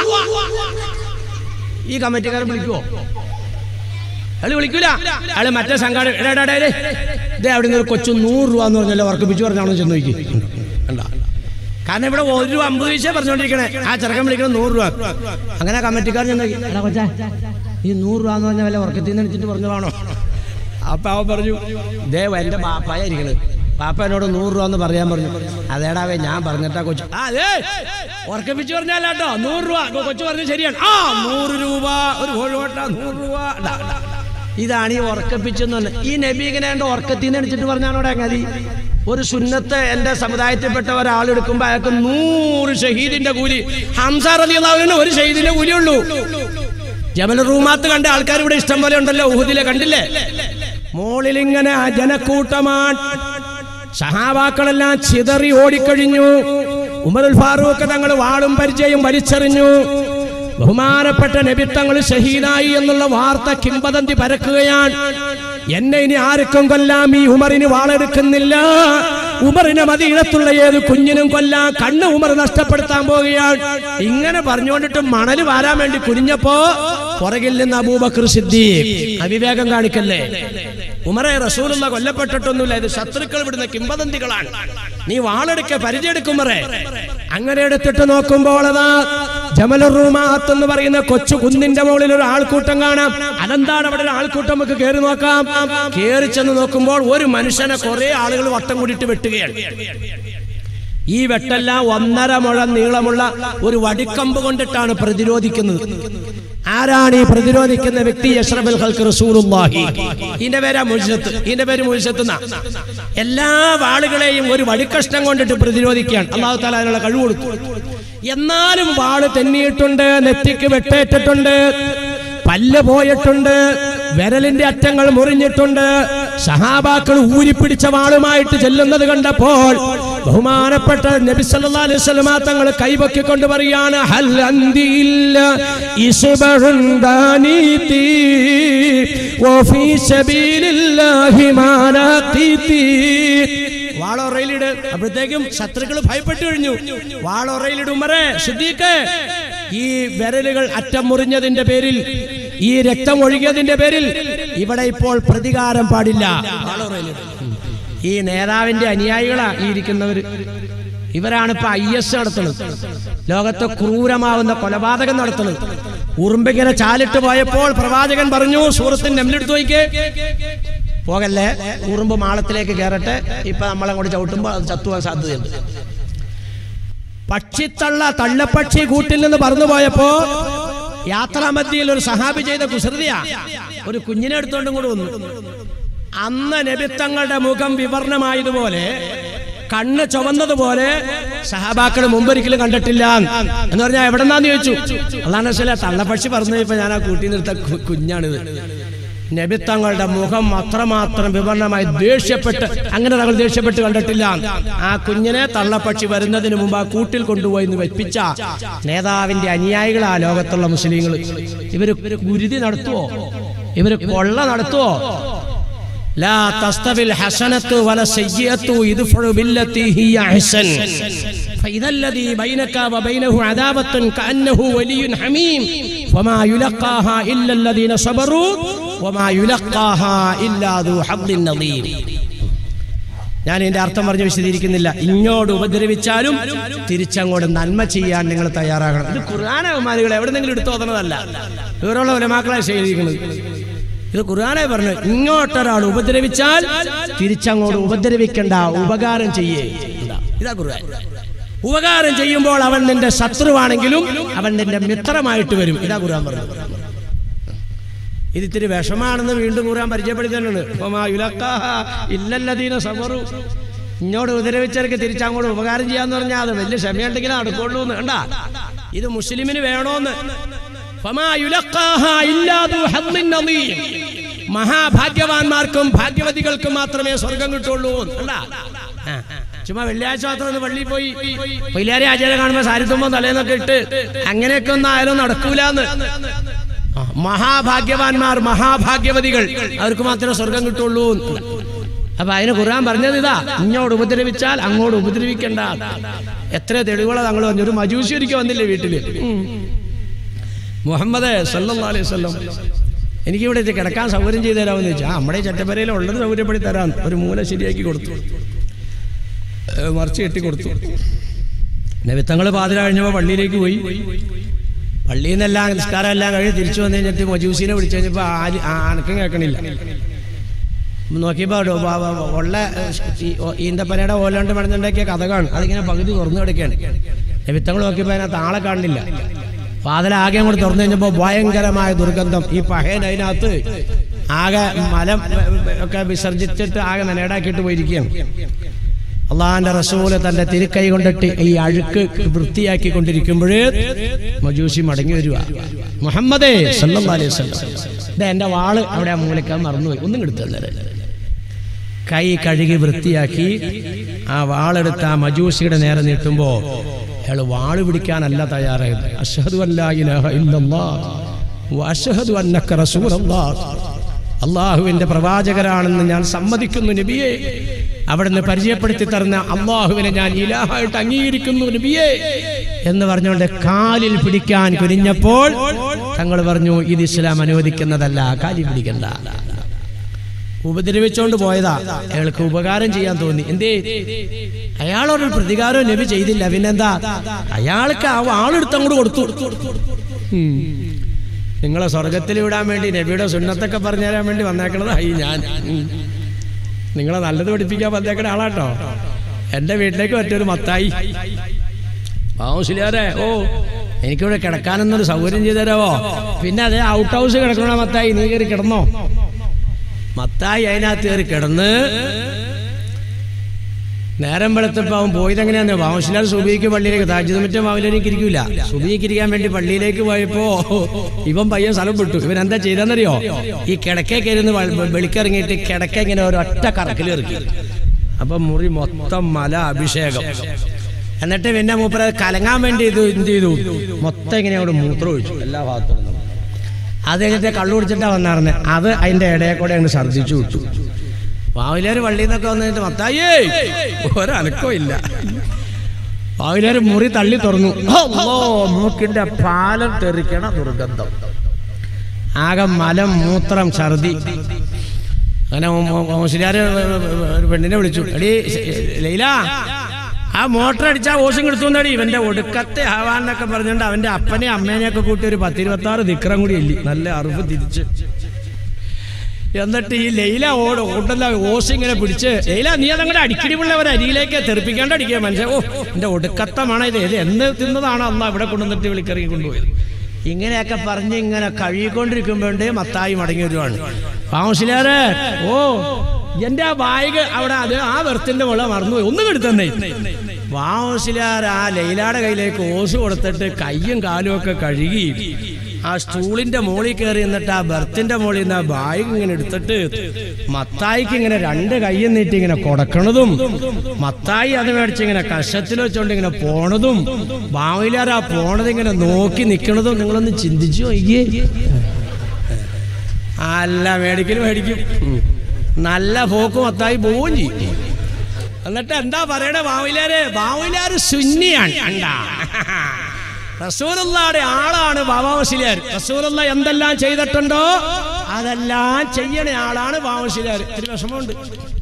ഈ കമ്മിറ്റിക്കാരൻ വിളിക്കുവോ അയാൾ വിളിക്കൂല അയാള് മറ്റേ സംഘാടക എടാ, എടാ, എടാ, ദേ അവിടെ നിന്ന് ഒരു കൊച്ചു നൂറ് രൂപ എന്ന് പറഞ്ഞല്ലോ വർക്കിപ്പിച്ചു പറഞ്ഞാണോ ചെന്ന് നോക്കി കണ്ട കാരണം ഇവിടെ ഒരു രൂപ അമ്പത് പൈസ പറഞ്ഞോണ്ടിരിക്കണേ ആ ചെറുക്കൻ വിളിക്കണം നൂറ് രൂപ അങ്ങനെ കമ്മിറ്റിക്കാരൻ ചെന്ന് നോക്കി എടാ കൊച്ചാ ഈ നൂറ് രൂപ എന്ന് പറഞ്ഞ വല്ല ഉറക്കത്തിൽ നിന്ന് എടുത്തിട്ട് പറഞ്ഞതാണോ അപ്പൊ അവൻ പറഞ്ഞു ദേ എന്റെ ബാപ്പായ ഇരിക്കണത് പാപ്പ എന്നോട് നൂറ് രൂപ എന്ന് പറയാൻ പറഞ്ഞു അതേടാവേ ഞാൻ പറഞ്ഞിട്ടാ കൊച്ചു ആ അതെ ഉറക്കപ്പിച്ച് പറഞ്ഞാലോ നൂറ് രൂപ കൊ- കൊച്ചു പറഞ്ഞു ശരിയാണ് ആ നൂറ് രൂപ ഒരു കോഴിക്കോട്ട നൂറ് രൂപ ഡാ, ഡാ. ഇതാണ് ഈ ഉറക്കപ്പിച്ചെന്ന് പറഞ്ഞത് ഈ നബി ഇങ്ങനെ എന്റെ ഉറക്കത്തിൽ നിന്ന് അടിച്ചിട്ട് പറഞ്ഞാണോടെ അങ്ങനെ ഒരു സുന്നത്ത് എന്റെ സമുദായത്തിൽപ്പെട്ട ഒരാളെടുക്കുമ്പോ അയാൾക്ക് നൂറ് ഷഹീദിന്റെ കൂലി ഹംസാർ അലി അള്ളാഹുവിന് ഒരു ഷഹീദിന്റെ കൂലിയുള്ളൂ ജമൽ റൂമാത്ത് കണ്ട ആൾക്കാർ ഇവിടെ ഇഷ്ടം പോലെ ഉണ്ടല്ലോ ഊഹുദിലെ കണ്ടില്ലേ മോളിലിങ്ങനെ ആ ജനക്കൂട്ടമാണ് സഹാബാക്കളെല്ലാം ചിതറി ഓടിക്കഴിഞ്ഞു ഉമറുൽ ഫാറൂഖ് തങ്ങൾ വാളും പരിചയം വലിച്ചെറിഞ്ഞു ബഹുമാനപ്പെട്ട നബിത്തങ്ങൾ ഷഹീദായി എന്നുള്ള വാർത്ത കിംബദന്തി പരക്കുകയാണ് എന്നെ ഇനി ആർക്കും കൊല്ലാം ഈ ഉമറിന് വാളെടുക്കുന്നില്ല ഉമറിനെ മദീനത്തുള്ള ഏത് കുഞ്ഞിനും കൊല്ലാം കണ്ണ് ഉമർ നഷ്ടപ്പെടുത്താൻ പോവുകയാണ് ഇങ്ങനെ പറഞ്ഞുകൊണ്ടിട്ട് മണല് വാരാൻ വേണ്ടി കുനിഞ്ഞപ്പോ പുറകിൽ നിന്ന് അബൂബക്കർ സിദ്ദീഖ് അവിവേകം കാണിക്കല്ലേ ഉമറെ റസൂലുള്ള കൊല്ലപ്പെട്ടിട്ടൊന്നുമില്ല ഇത് ശത്രുക്കൾ വിടുന്ന കിംബദന്തികളാണ് നീ വാളെടുക്ക പരിചയെടുക്കുമറേ അങ്ങനെ എടുത്തിട്ട് നോക്കുമ്പോൾ അതാ ജമലുറൂമാത്ത് എന്ന് പറയുന്ന കൊച്ചു കുന്നിന്റെ മുകളിൽ ഒരു ആൾക്കൂട്ടം കാണാം അതെന്താണ് അവിടെ ഒരു ആൾക്കൂട്ടം നമുക്ക് കയറി നോക്കാം കയറി ചെന്ന് നോക്കുമ്പോൾ ഒരു മനുഷ്യനെ കുറെ ആളുകൾ വട്ടം കൂടിയിട്ട് വെട്ടുകയാണ് ഈ വെട്ടെല്ലാം ഒന്നര മുഴ നീളമുള്ള ഒരു വടിക്കമ്പ് കൊണ്ടിട്ടാണ് പ്രതിരോധിക്കുന്നത് ആരാണ് ഈ പ്രതിരോധിക്കുന്ന വ്യക്തി യഷ്റഫുൽ ഖൽഖ് റസൂലുള്ളാഹി ഇതിന്റെ പേരാ മുഴ്സത്ത് ഇതിന്റെ പേര് മുഴ്സത്ത് എന്നാ എല്ലാ വാളുകളെയും ഒരു വടിക്കഷ്ണം കൊണ്ടിട്ട് പ്രതിരോധിക്കുകയാണ് അള്ളാഹു താല അതിനുള്ള കഴിവ് കൊടുത്തു എന്നാലും വാള് തെന്നിയിട്ടുണ്ട് നെറ്റിക്ക് വെട്ടേറ്റിട്ടുണ്ട് പല്ല് പോയിട്ടുണ്ട് വിരലിന്റെ അറ്റങ്ങൾ മുറിഞ്ഞിട്ടുണ്ട് സഹാബാക്കൾ ഊരിപ്പിടിച്ച വാളുമായിട്ട് ചെല്ലുന്നത് കണ്ടപ്പോൾ ബഹുമാനപ്പെട്ട നബി സല്ലല്ലാഹു അലൈഹി വസല്ലമ തങ്ങൾ കൈവക്കിക്കൊണ്ട് പറയാണ് ഹൽ അന്തിയില്ല ഇസ്ബഹുൻ ദാനീതി വഫീ സബീലില്ലാഹി മാനാഖീതി വാളൊറയിലിട് അപ്പോഴത്തേക്കും ശത്രുക്കൾ ഭയപ്പെട്ടു കഴിഞ്ഞു വാളൊറയിലിട് ഉമറേ സിദ്ദീഖ് ഈ വിരലുകൾ അറ്റം മുറിഞ്ഞതിന്റെ പേരിൽ ഈ രക്തം ഒഴുകിയതിന്റെ പേരിൽ ഇവിടെ ഇപ്പോൾ പ്രതികാരം പാടില്ല വാളൊറയിലിട്. ഈ നേതാവിന്റെ അനുയായികളാ ഈ ഇരിക്കുന്നവര് ഇവരാണ് ഇപ്പൊ ഐ എസ് നടത്തുന്നത് ലോകത്തെ ക്രൂരമാവുന്ന കൊലപാതകം നടത്തുന്നത് ഉറുമ്പിങ്ങനെ ചാലിട്ട് പോയപ്പോൾ പ്രവാചകൻ പറഞ്ഞു സൂറത്തിന്റെ നെമ്മിലെടുത്ത് നോക്കിക്കേ പോകല്ലേ ഉറുമ്പ് മാളത്തിലേക്ക് കയറട്ടെ ഇപ്പൊ നമ്മളങ്ങോട്ട് ചവിട്ടുമ്പോൾ അത് ചത്തുവാൻ സാധ്യതയുണ്ട് പക്ഷിത്തള്ള തള്ളപ്പക്ഷി കൂട്ടിൽ നിന്ന് പറന്നു പോയപ്പോ യാത്രാമധ്യയിൽ ഒരു സഹാബി ചെയ്ത കുസൃതിയാ ഒരു കുഞ്ഞിനെ എടുത്തോണ്ടും കൂടെ വന്നു അന്ന് നബിത്തങ്ങളുടെ മുഖം വിവർണമായതുപോലെ കണ്ണ് ചുവന്നതുപോലെ സഹാബാക്കൾ മുമ്പൊരിക്കലും കണ്ടിട്ടില്ല എന്ന് പറഞ്ഞാൽ എവിടെന്നാന്ന് ചോദിച്ചു അതാണ് ചില തള്ളപ്പക്ഷി പറഞ്ഞു ഇപ്പൊ ഞാൻ ആ കൂട്ടി നിർത്ത കു- കുഞ്ഞാണിത് നബിത്തങ്ങളുടെ മുഖം അത്രമാത്രം വിവരണമായി ദേഷ്യപ്പെട്ട് അങ്ങനെ തങ്ങൾ ദേഷ്യപ്പെട്ട് കണ്ടിട്ടില്ല ആ കുഞ്ഞിനെ തള്ളപ്പക്ഷി വരുന്നതിന് മുമ്പ് ആ കൂട്ടിൽ കൊണ്ടുപോയി എന്ന് വെപ്പിച്ച നേതാവിന്റെ അനുയായികളാ ലോകത്തുള്ള മുസ്ലിങ്ങൾ ഇവര് ഗുരുതി നടത്തുവോ ഇവര് കൊള്ള നടത്തുവോ لا تستوي الحسنة ولا السيئة ادفع بالتي هي أحسن فإذا الذي بينك وبينه عداوة كأنه ولي حميم وما يلقاها إلا الذين صبروا وما يلقاها إلا ذو حظ نظيم ഞാൻ ഇതിന്റെ അർത്ഥം പറഞ്ഞ് വിശദീകരിക്കുന്നില്ല ഇങ്ങോട്ട് ഉപദ്രവിച്ചാലും തിരിച്ചങ്ങോട്ട് നന്മ ചെയ്യാൻ നിങ്ങൾ തയ്യാറാകണം ഇത് ഖുർആാന ബഹുമാനികൾ എവിടെന്നെങ്കിലും എടുത്തു തോന്നണതല്ല ഇവരുള്ള ഉലമാക്കളെ ശേഖരിക്കുന്നത് ഇത് ഖുർആാനെ പറഞ്ഞു ഇങ്ങോട്ടൊരാൾ ഉപദ്രവിച്ചാൽ തിരിച്ചങ്ങോട്ട് ഉപദ്രവിക്കണ്ട ഉപകാരം ചെയ്യേ ഇതാ, ഇതാ ഖുർആൻ ഉപകാരം ചെയ്യുമ്പോൾ അവൻ നിന്റെ ശത്രുവാണെങ്കിലും അവൻ നിന്റെ മിത്രമായിട്ട് വരും ഇതാ ഖുർആൻ പറഞ്ഞു ഇത് ഇത്തിരി വിഷമാണെന്ന് വീണ്ടും ഖുർആൻ പരിചയപ്പെടുത്തുന്നുണ്ട് വമാ യുലഖാഹ ഇല്ലല്ലദീന സബറു ഇങ്ങോട്ട് ഉപദ്രവിച്ചവർക്ക് തിരിച്ചങ്ങോട്ട് ഉപകാരം ചെയ്യാന്ന് പറഞ്ഞാൽ അത് വലിയ ക്ഷമയുണ്ടെങ്കിലും നടക്കുള്ളൂ എന്ന് കണ്ട ഇത് മുസ്ലിമിന് വേണോന്ന് ഫമാ യുലഖാഹ ഇല്ലാ ദു ഹദ്ദിൻ നദീം. മഹാഭാഗ്യവാന്മാർക്കും ഭാഗ്യവതികൾക്കും മാത്രമേ സ്വർഗം കിട്ടുള്ളൂ കണ്ടാ ആ. ചുമ്മാ വെള്ളിയാഴ്ച മാത്രം ഒന്ന് പള്ളിയിൽ പോയി പൈലാരി ആചാര്യ കാണുമ്പോ സാരിത്തുമ്പോ തലേന്നൊക്കെ ഇട്ട് അങ്ങനെയൊക്കെ ഒന്നും ആയാലും നടക്കൂലെന്ന് ആ, മഹാഭാഗ്യവാന്മാർ മഹാഭാഗ്യവതികൾ അവർക്ക് മാത്രമേ സ്വർഗം കിട്ടുള്ളൂ എന്ന്. അപ്പൊ അതിന് ഖുർആൻ പറഞ്ഞത് ഇതാ ഇങ്ങോട്ട് ഉപദ്രവിച്ചാൽ അങ്ങോട്ട് ഉപദ്രവിക്കണ്ട എത്ര തെളിവുകളാ തങ്ങൾ പറഞ്ഞു ഒരു മജൂസി ഒരിക്കൽ വന്നില്ലേ വീട്ടില് ഉം. മുഹമ്മദ് സല്ലല്ലാഹു അലൈഹി വസല്ലം എനിക്ക് ഇവിടെ ഇത് കിടക്കാൻ സൗകര്യം ചെയ്തു തരാമെന്ന് ചോദിച്ചാൽ നമ്മുടെ ഈ ചട്ടപ്പരയിൽ ഉള്ളത് സൗകര്യപ്പെടുത്തി തരാം ഒരു മൂല ശരിയാക്കി കൊടുത്തു ഏ, മറിച്ച് കെട്ടി കൊടുത്തു നബിത്തങ്ങൾ പാതിര കഴിഞ്ഞപ്പോൾ പള്ളിയിലേക്ക് പോയി പള്ളിയിൽ നിന്നെല്ലാം നിസ്കാരം എല്ലാം കഴിഞ്ഞ് തിരിച്ചു വന്നു കഴിഞ്ഞിട്ട് മജൂസിനെ വിളിച്ചു കഴിഞ്ഞപ്പോൾ ആര് ആ- അനക്കം കേൾക്കണില്ല നോക്കിയപ്പോൾ ഉള്ള ഈ ഓ- ഈന്തപ്പനയുടെ ഓലാണ്ട് പണിഞ്ഞുണ്ടാക്കിയ കഥകാണ് അതിങ്ങനെ പകുതി തുറന്നു കിടക്കുകയാണ് നബിത്തങ്ങൾ നോക്കിയപ്പോൾ അതിനകത്ത് ആളെ കാണില്ല വാതിലാകെ അങ്ങോട്ട് തുറന്നു കഴിഞ്ഞപ്പോൾ ഭയങ്കരമായ ദുർഗന്ധം ഈ പഹയൻ അതിനകത്ത് ആകെ മലം ഒക്കെ വിസർജിച്ചിട്ട് ആകെ നനേടാക്കിയിട്ട് പോയിരിക്കുകയാണ് അള്ളാഹാന്റെ റസൂല് തന്റെ തിരുക്കൈ കൊണ്ടിട്ട് ഈ അഴുക്ക് വൃത്തിയാക്കി കൊണ്ടിരിക്കുമ്പോൾ മജൂസി മടങ്ങി വരുക മുഹമ്മദേ സല്ലല്ലാഹു അലൈഹി വസല്ലം ദേ എന്റെ വാള് അവിടെ ആ മൂലക്കാൻ മറന്നുപോയി ഒന്നും എടുത്തു തന്നേരെ കൈ കഴുകി വൃത്തിയാക്കി ആ വാളെടുത്ത് ആ മജൂസിയുടെ നേരെ നീട്ടുമ്പോ അയാൾ വാള് പിടിക്കാനല്ല തയ്യാറായത് അഷ്ഹദു അല്ലാ ഇലാഹ ഇല്ലല്ലാഹ് വ അഷ്ഹദു അന്നക റസൂലല്ലാഹ് അള്ളാഹുവിന്റെ പ്രവാചകരാണെന്ന് ഞാൻ സമ്മതിക്കുന്നു നബിയെ അവിടുന്ന് പരിചയപ്പെടുത്തി തരുന്ന അള്ളാഹുവിനെ ഞാൻ ഇലാഹായിട്ട് അംഗീകരിക്കുന്നു നബിയെ എന്ന് പറഞ്ഞുകൊണ്ട് കാലിൽ പിടിക്കാൻ കുനിഞ്ഞപ്പോൾ തങ്ങൾ പറഞ്ഞു ഇത് ഇസ്ലാം അനുവദിക്കുന്നതല്ല കാലിൽ പിടിക്കണ്ട ഉപദ്രവിച്ചോണ്ട് പോയതാ അയാൾക്ക് ഉപകാരം ചെയ്യാൻ തോന്നി എന്തേ അയാളൊരു പ്രതികാരവും നബി ചെയ്തില്ല പിന്നെന്താ അയാൾക്ക് ആ ആളെടുത്ത് അങ്ങോട്ട് കൊടുത്തു ഉം. നിങ്ങളെ സ്വർഗത്തിൽ വിടാൻ വേണ്ടി നബിയുടെ സുന്നത്തൊക്കെ പറഞ്ഞു തരാൻ വേണ്ടി വന്നേക്കണതായി ഞാൻ ഉം. നിങ്ങളെ നല്ലത് പഠിപ്പിക്കാൻ വന്നേക്കണ ആളാട്ടോ എന്റെ വീട്ടിലേക്ക് മറ്റൊരു മത്തായി പാവശിലാരെ ഓ എനിക്കിവിടെ കിടക്കാനെന്നൊരു സൗകര്യം ചെയ്തു തരാവോ പിന്നെ അതേ ഔട്ട് ഹൗസ് കിടക്കണ മത്തായി നീ കയറി കിടന്നോ മത്തായി അതിനകത്ത് കയറി കിടന്ന് നേരം വെളുത്തപ്പോ അവൻ പോയത് എങ്ങനെയാന്ന് വാമശിലാൽ സുബിക്ക് പള്ളിയിലേക്ക് താജ്യതമിറ്റം വാവിലേക്ക് ഇരിക്കൂല സുബിക്ക് ഇരിക്കാൻ വേണ്ടി പള്ളിയിലേക്ക് പോയപ്പോ ഇവൻ പയ്യൻ സ്ഥലം വിട്ടു ഇവൻ എന്താ ചെയ്തെന്നറിയോ ഈ കിടക്കേ കയറുന്ന വെളിക്കിറങ്ങിയിട്ട് കിടക്ക ഇങ്ങനെ ഒരൊറ്റ കറക്കിൽ ഇറക്കി അപ്പൊ മുറി മൊത്തം മല അഭിഷേകം എന്നിട്ട് പിന്നെ മൂപ്പര കലങ്ങാൻ വേണ്ടി ഇത് എന്ത് ചെയ്തു മൊത്തം ഇങ്ങനെ അവിടെ മൂത്രം ഒഴിച്ചു എല്ലാ ഭാഗത്തും അത് കഴിഞ്ഞിട്ട് കള്ളു കുടിച്ചിട്ടാ വന്നാർന്നെ അത് അതിന്റെ ഇടയെ കൂടെ അങ്ങ് ഛർദ്ദിച്ചു വിട്ടു പാവിലേര് പള്ളിയിൽ നിന്നൊക്കെ വന്നിട്ട് മത്തായേ ഒരനക്കോ ഇല്ല പാവിലേര് മുറി തള്ളി തുറന്നു അല്ലോ മൂക്കിന്റെ പാലം തെറിക്കണ ദുർഗന്ധം ആകെ മലം മൂത്രം ഛർദി അങ്ങനെ മുസ്ലിയാര് ഒരു പെണ്ണിനെ വിളിച്ചു എടീ ലൈല ആ മോട്ടർ അടിച്ചാ ഓശം കിടത്തുന്നടി ഇവന്റെ ഒടുക്കത്തെ ആവാന്നൊക്കെ പറഞ്ഞുകൊണ്ട് അവന്റെ അപ്പനെ അമ്മേനെയൊക്കെ കൂട്ടി ഒരു പത്തിരുപത്തി ആറ് ദിക്രം കൂടി ഇല്ലി നല്ല അറിവ് തിരിച്ച് എന്നിട്ട് ഈ ലൈല ഓട് ഓട്ടല്ല ഓസ് ഇങ്ങനെ പിടിച്ച് ലൈല നീ അതങ്ങടെ അടിക്കടി പിള്ള ഒരു അരിയിലേക്ക് തെറിപ്പിക്കാണ്ട് അടിക്കുക മനുഷ്യൻ ഓ എന്റെ ഒടുക്കത്തമാണ് ഇത് ഇത് എന്ന് തിന്നതാണ് അന്ന് അവിടെ കൊണ്ടുവന്നിട്ട് വിളിക്കറിയി കൊണ്ടുപോയത് ഇങ്ങനെയൊക്കെ പറഞ്ഞ് ഇങ്ങനെ കഴുകിക്കൊണ്ടിരിക്കുമ്പോണ്ട് മത്തായി മടങ്ങി വരുവാണ് പാവശിലാരെ ഓ എന്റെ ആ ബാഗ് അവിടെ അത് ആ വെറുത്തിന്റെ മുള്ള മറന്നുപോയി ഒന്നും കെടുത്തന്നേ വാവസിലാർ ആ ലൈലാടെ കയ്യിലേക്ക് ഓസ് കൊടുത്തിട്ട് കയ്യും കാലും ഒക്കെ കഴുകി ആ സ്റ്റൂളിന്റെ മുകളിൽ കയറി എന്നിട്ട് ആ ബർത്തിന്റെ മുകളിൽ നിന്ന് ആ ബാഗ് ഇങ്ങനെ എടുത്തിട്ട് മത്തായിക്ക് ഇങ്ങനെ രണ്ട് കയ്യും നീട്ടി ഇങ്ങനെ കൊടുക്കണതും മത്തായി അത് മേടിച്ച് ഇങ്ങനെ കഷത്തിൽ വെച്ചോണ്ട് ഇങ്ങനെ പോണതും ബാവിലാർ ആ പോണത് ഇങ്ങനെ നോക്കി നിൽക്കണതും നിങ്ങളൊന്ന് ചിന്തിച്ചു നോക്കിയേ അല്ല മേടിക്കൽ മേടിക്കും നല്ല പോക്ക് മത്തായി പോവുകയും ചെയ്യും എന്നിട്ട് എന്താ പറയണേ ബാവിലാര് ബാവിലാര് സുന്നിയാണ് കണ്ടാ റസൂലുള്ളാടെ ആളാണ് ബാബാവശിലാർ റസൂലുള്ള എന്തെല്ലാം ചെയ്തിട്ടുണ്ടോ അതെല്ലാം ചെയ്യണ ആളാണ് ബാബാവശിലാർ ഇത്തിരി വിഷമമുണ്ട്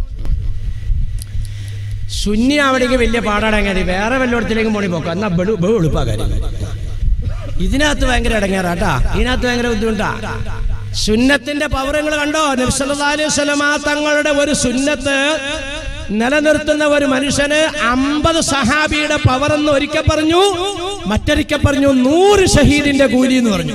സുന്നി അവിടേക്ക് വലിയ പാടാടങ്ങാതി വേറെ വല്ലയിടത്തിലേക്കും പോണി പോക്കാം എന്നാ ബെളു ബഹു എളുപ്പാ കാര്യം ഇതിനകത്ത് ഭയങ്കര ഇടങ്ങേറാട്ടാ ഇതിനകത്ത് ഭയങ്കര ബുദ്ധിമുട്ടാ സുന്നത്തിന്റെ പൗരങ്ങൾ കണ്ടോ നബ്സല്ലാ അലൈഹി സ്വലമ തങ്ങളുടെ ഒരു സുന്നത്ത് നിലനിർത്തുന്ന ഒരു മനുഷ്യന് അമ്പത് സഹാബിയുടെ പവർ എന്ന് ഒരിക്കൽ പറഞ്ഞു മറ്റൊരിക്കൽ പറഞ്ഞു നൂറ് ഷഹീദിന്റെ കൂലി എന്ന് പറഞ്ഞു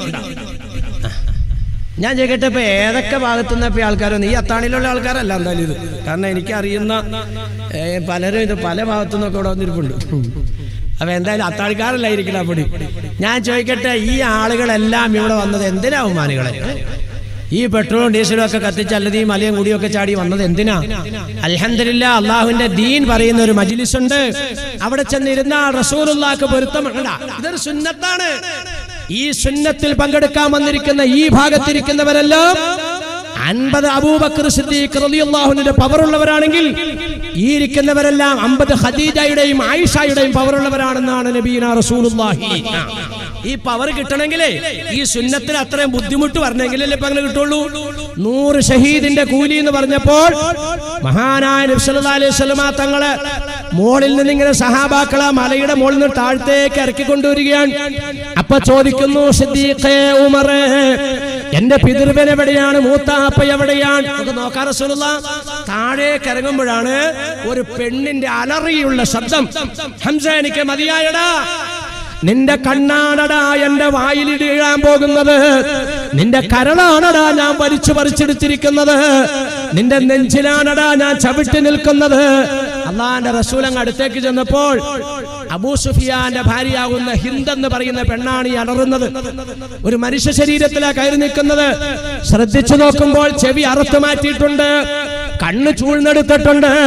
ഞാൻ ചോദിക്കട്ടെ ഇപ്പൊ ഏതൊക്കെ ഭാഗത്തുനിന്ന് ഇപ്പൊ ആൾക്കാരൊന്നും ഈ അത്താണിയിലുള്ള ആൾക്കാരല്ല എന്തായാലും ഇത് കാരണം എനിക്ക് അറിയുന്ന ഏ, പലരും ഇത് പല ഭാഗത്തുനിന്നൊക്കെ ഇവിടെ വന്നിരിപ്പുണ്ട് അപ്പൊ എന്തായാലും അത്താണിക്കാരല്ല ഇരിക്കണ പൊടി ഞാൻ ചോദിക്കട്ടെ ഈ ആളുകളെല്ലാം ഇവിടെ വന്നത് എന്തിനാ ഉമാനികളെ ഈ പെട്രോളും ഡീസലും ഒക്കെ കത്തിച്ച് അല്ലത് ഈ മലയും കൂടിയും ഒക്കെ ചാടി വന്നത് എന്തിനാ അൽഹന്ദില്ല അള്ളാഹുവിന്റെ ദീൻ പറയുന്ന ഒരു മജിലിസ് ഉണ്ട് അവിടെ ചെന്നിരുന്ന റസൂലുള്ളാക്ക് പൊരുത്തം കണ്ട, ഇതൊരു സുന്നത്താണ് ഈ സുന്നത്തിൽ പങ്കെടുക്കാൻ വന്നിരിക്കുന്ന ഈ ഭാഗത്തിരിക്കുന്നവരെല്ലാം അൻപത് അബൂബക്കർ സിദ്ദീഖ് റളിയല്ലാഹുവിന്റെ പവർ ഉള്ളവരാണെങ്കിൽ ഈ ഇരിക്കുന്നവരെല്ലാം അമ്പത് ഖദീജയുടെയും ആയിഷയുടെയും പവർ ഉള്ളവരാണെന്നാണ് നബീന റസൂലുള്ളാഹി ഈ പവർ കിട്ടണമെങ്കിലേ ഈ സുന്നത്തിന് അത്രയും ബുദ്ധിമുട്ട് വരണമെങ്കിലല്ലേ ഇപ്പൊ അങ്ങനെ കിട്ടുള്ളൂ നൂറ് ഷഹീദിന്റെ കൂലി എന്ന് പറഞ്ഞപ്പോൾ മഹാനായ നബി സല്ലല്ലാഹു അലൈഹി വസല്ലമ തങ്ങള് മോളിൽ നിന്ന് ഇങ്ങനെ സഹാബാക്കളെ മലയുടെ മുകളിൽ നിന്ന് താഴത്തേക്ക് ഇറക്കി കൊണ്ടുവരികയാണ് അപ്പൊ ചോദിക്കുന്നു സിദ്ദീഖേ ഉമറേ എന്റെ പിതൃവൻ എവിടെയാണ് മൂത്താപ്പ എവിടെയാണ് നമുക്ക് നോക്കാൻ റസൂലുള്ള താഴേക്ക് ഇറങ്ങുമ്പോഴാണ് ഒരു പെണ്ണിന്റെ അലറിയുള്ള ശബ്ദം ഹംസ എനിക്ക് മതിയായടാ നിന്റെ കണ്ണാണടാ എന്റെ വായിലിടാൻ പോകുന്നത് നിന്റെ കരളാണടാ ഞാൻ വലിച്ചു പറിച്ചെടുത്തിരിക്കുന്നത് നിന്റെ നെഞ്ചിലാണടാ ഞാൻ ചവിട്ടി നിൽക്കുന്നത് അള്ളാന്റെ റസൂലങ്ങ് അടുത്തേക്ക് ചെന്നപ്പോൾ അബൂ സുഫിയാന്റെ ഭാര്യയാകുന്ന ഹിന്ദ് എന്ന് പറയുന്ന പെണ്ണാണ് ഈ അലറുന്നത് ഒരു മനുഷ്യ ശരീരത്തിലാ കയറി നിൽക്കുന്നത് ശ്രദ്ധിച്ചു നോക്കുമ്പോൾ ചെവി അറുത്തു മാറ്റിയിട്ടുണ്ട് കണ്ണ് ചൂഴ്ന്നെടുത്തിട്ടുണ്ട്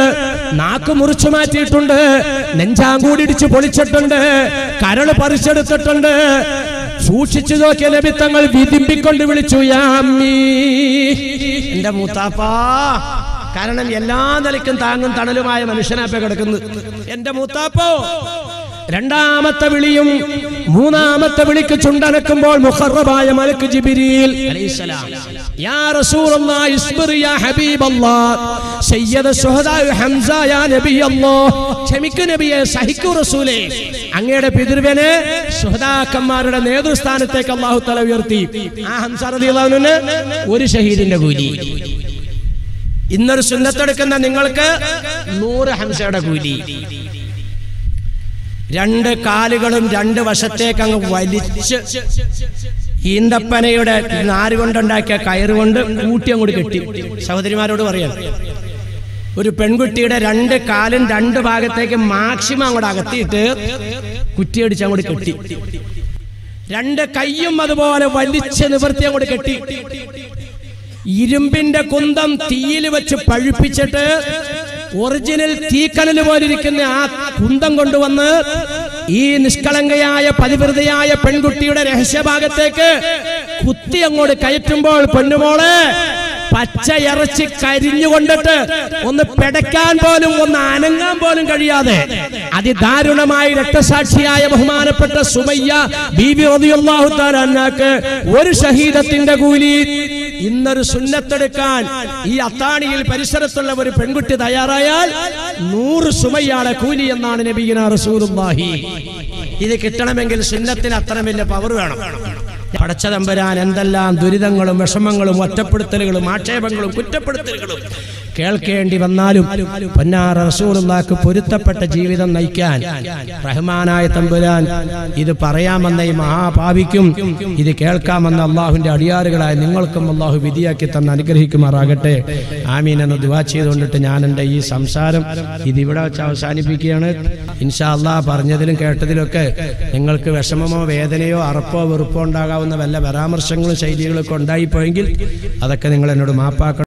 നാക്ക് മുറിച്ചു മാറ്റിയിട്ടുണ്ട് നെഞ്ചാങ്കൂടിടിച്ച് പൊളിച്ചിട്ടുണ്ട് കരള് പറിച്ചെടുത്തിട്ടുണ്ട് സൂക്ഷിച്ചു നോക്കിയ ലഭിത്തങ്ങൾ വിതിമ്പിക്കൊണ്ട് വിളിച്ചു യാ അമ്മീ. എന്റെ മൂത്താപ്പാ കാരണം എല്ലാ നിലയ്ക്കും താങ്ങും തണലുമായ മനുഷ്യനാപ്പ കിടക്കുന്നത് എന്റെ മൂത്താപ്പോ രണ്ടാമത്തെ വിളിയും മൂന്നാമത്തെ വിളിക്ക് ചുണ്ടനക്കുമ്പോൾ മുഖറബായ മലക്ക് ജിബിരിയിൽ അലൈഹിസ്സലാം. യാ റസൂലല്ലാഹ് ഇസ്ബിർ യാ ഹബീബല്ലാഹ് സയ്യിദ ശുഹദാ ഹംസ യാ നബിയല്ലാഹ് ക്ഷമിക്കൂ നബിയെ സഹിക്കൂ റസൂലേ അങ്ങയുടെ പിതൃവനെ ശുഹദാക്കന്മാരുടെ നേതൃസ്ഥാനത്തേക്ക് അല്ലാഹു തആല ഉയർത്തി ആ ഹംസ റളിയല്ലാഹു അൻഹുവിന് ഒരു ഷഹീദിന്റെ കൂലി ഇന്നൊരു സുന്നത്തെടുക്കുന്ന നിങ്ങൾക്ക് നൂറ് ഹംസയുടെ കൂലി രണ്ട് കാലുകളും രണ്ട് വശത്തേക്ക് അങ്ങ് വലിച്ച് ഈന്തപ്പനയുടെ നാര് കൊണ്ടുണ്ടാക്കിയ കയറുകൊണ്ട് കൂട്ടി അങ്ങോട്ട് കെട്ടി സഹോദരിമാരോട് പറയാം ഒരു പെൺകുട്ടിയുടെ രണ്ട് കാലും രണ്ട് ഭാഗത്തേക്ക് മാക്സിമം അങ്ങോട്ട് അകത്തിയിട്ട് കുറ്റിയടിച്ച് അങ്ങോട്ട് കെട്ടി രണ്ട് കൈയും അതുപോലെ വലിച്ച് നിവർത്തി അങ്ങോട്ട് കെട്ടി ഇരുമ്പിന്റെ കുന്തം തീയിൽ വെച്ച് പഴുപ്പിച്ചിട്ട് ഒറിജിനൽ തീക്കനൽ പോലിരിക്കുന്ന ആ കുന്തം കൊണ്ടുവന്ന് ഈ നിഷ്കളങ്കയായ പതിവൃതയായ പെൺകുട്ടിയുടെ രഹസ്യഭാഗത്തേക്ക് കുത്തി അങ്ങോട്ട് കയറ്റുമ്പോൾ പൊന്നുമോള് പച്ച ഇറച്ചി കരിഞ്ഞുകൊണ്ടിട്ട് ഒന്ന് പെടയ്ക്കാൻ പോലും ഒന്ന് അനങ്ങാൻ പോലും കഴിയാതെ അതിദാരുണമായി രക്തസാക്ഷിയായ ബഹുമാനപ്പെട്ട സുമയ്യ ബീബി റളിയല്ലാഹു തആല അൻഹാക്ക് ഒരു ഷഹീദത്തിന്റെ കൂലി ഇന്നൊരു സുന്നത്തെടുക്കാൻ ഈ അത്താണിയിൽ പരിസരത്തുള്ള ഒരു പെൺകുട്ടി തയ്യാറായാൽ നൂറ് സുമയ്യാളെ കൂലി എന്നാണ് നബീന റസൂലുള്ളാഹി ഇത് കിട്ടണമെങ്കിൽ സുന്നത്തിന് അത്ര വലിയ പവർ വേണം പടച്ചതമ്പരാൻ എന്തെല്ലാം ദുരിതങ്ങളും വിഷമങ്ങളും ഒറ്റപ്പെടുത്തലുകളും ആക്ഷേപങ്ങളും കുറ്റപ്പെടുത്തലുകളും കേൾക്കേണ്ടി വന്നാലും പൊന്നാറ റസൂലുള്ളാക്ക് പൊരുത്തപ്പെട്ട ജീവിതം നയിക്കാൻ റഹ്മാനായ തമ്പുരാൻ ഇത് പറയാമെന്ന ഈ മഹാഭാവിക്കും ഇത് കേൾക്കാമെന്ന അള്ളാഹുവിന്റെ അടിയാറുകളായ നിങ്ങൾക്കും അള്ളാഹു വിധിയാക്കി തന്ന് അനുഗ്രഹിക്കുമാറാകട്ടെ ആമീൻ എന്ന് ദുവാ ചെയ്തുകൊണ്ടിട്ട് ഞാൻ എൻ്റെ ഈ സംസാരം ഇത് ഇവിടെ വെച്ച് അവസാനിപ്പിക്കുകയാണ് ഇൻഷാ അള്ളാഹ് പറഞ്ഞതിലും കേട്ടതിലൊക്കെ നിങ്ങൾക്ക് വിഷമമോ വേദനയോ അറപ്പോ വെറുപ്പോ ഉണ്ടാകാവുന്ന വല്ല പരാമർശങ്ങളും ശൈലികളൊക്കെ ഉണ്ടായിപ്പോയെങ്കിൽ അതൊക്കെ നിങ്ങൾ എന്നോട് മാപ്പാക്കണം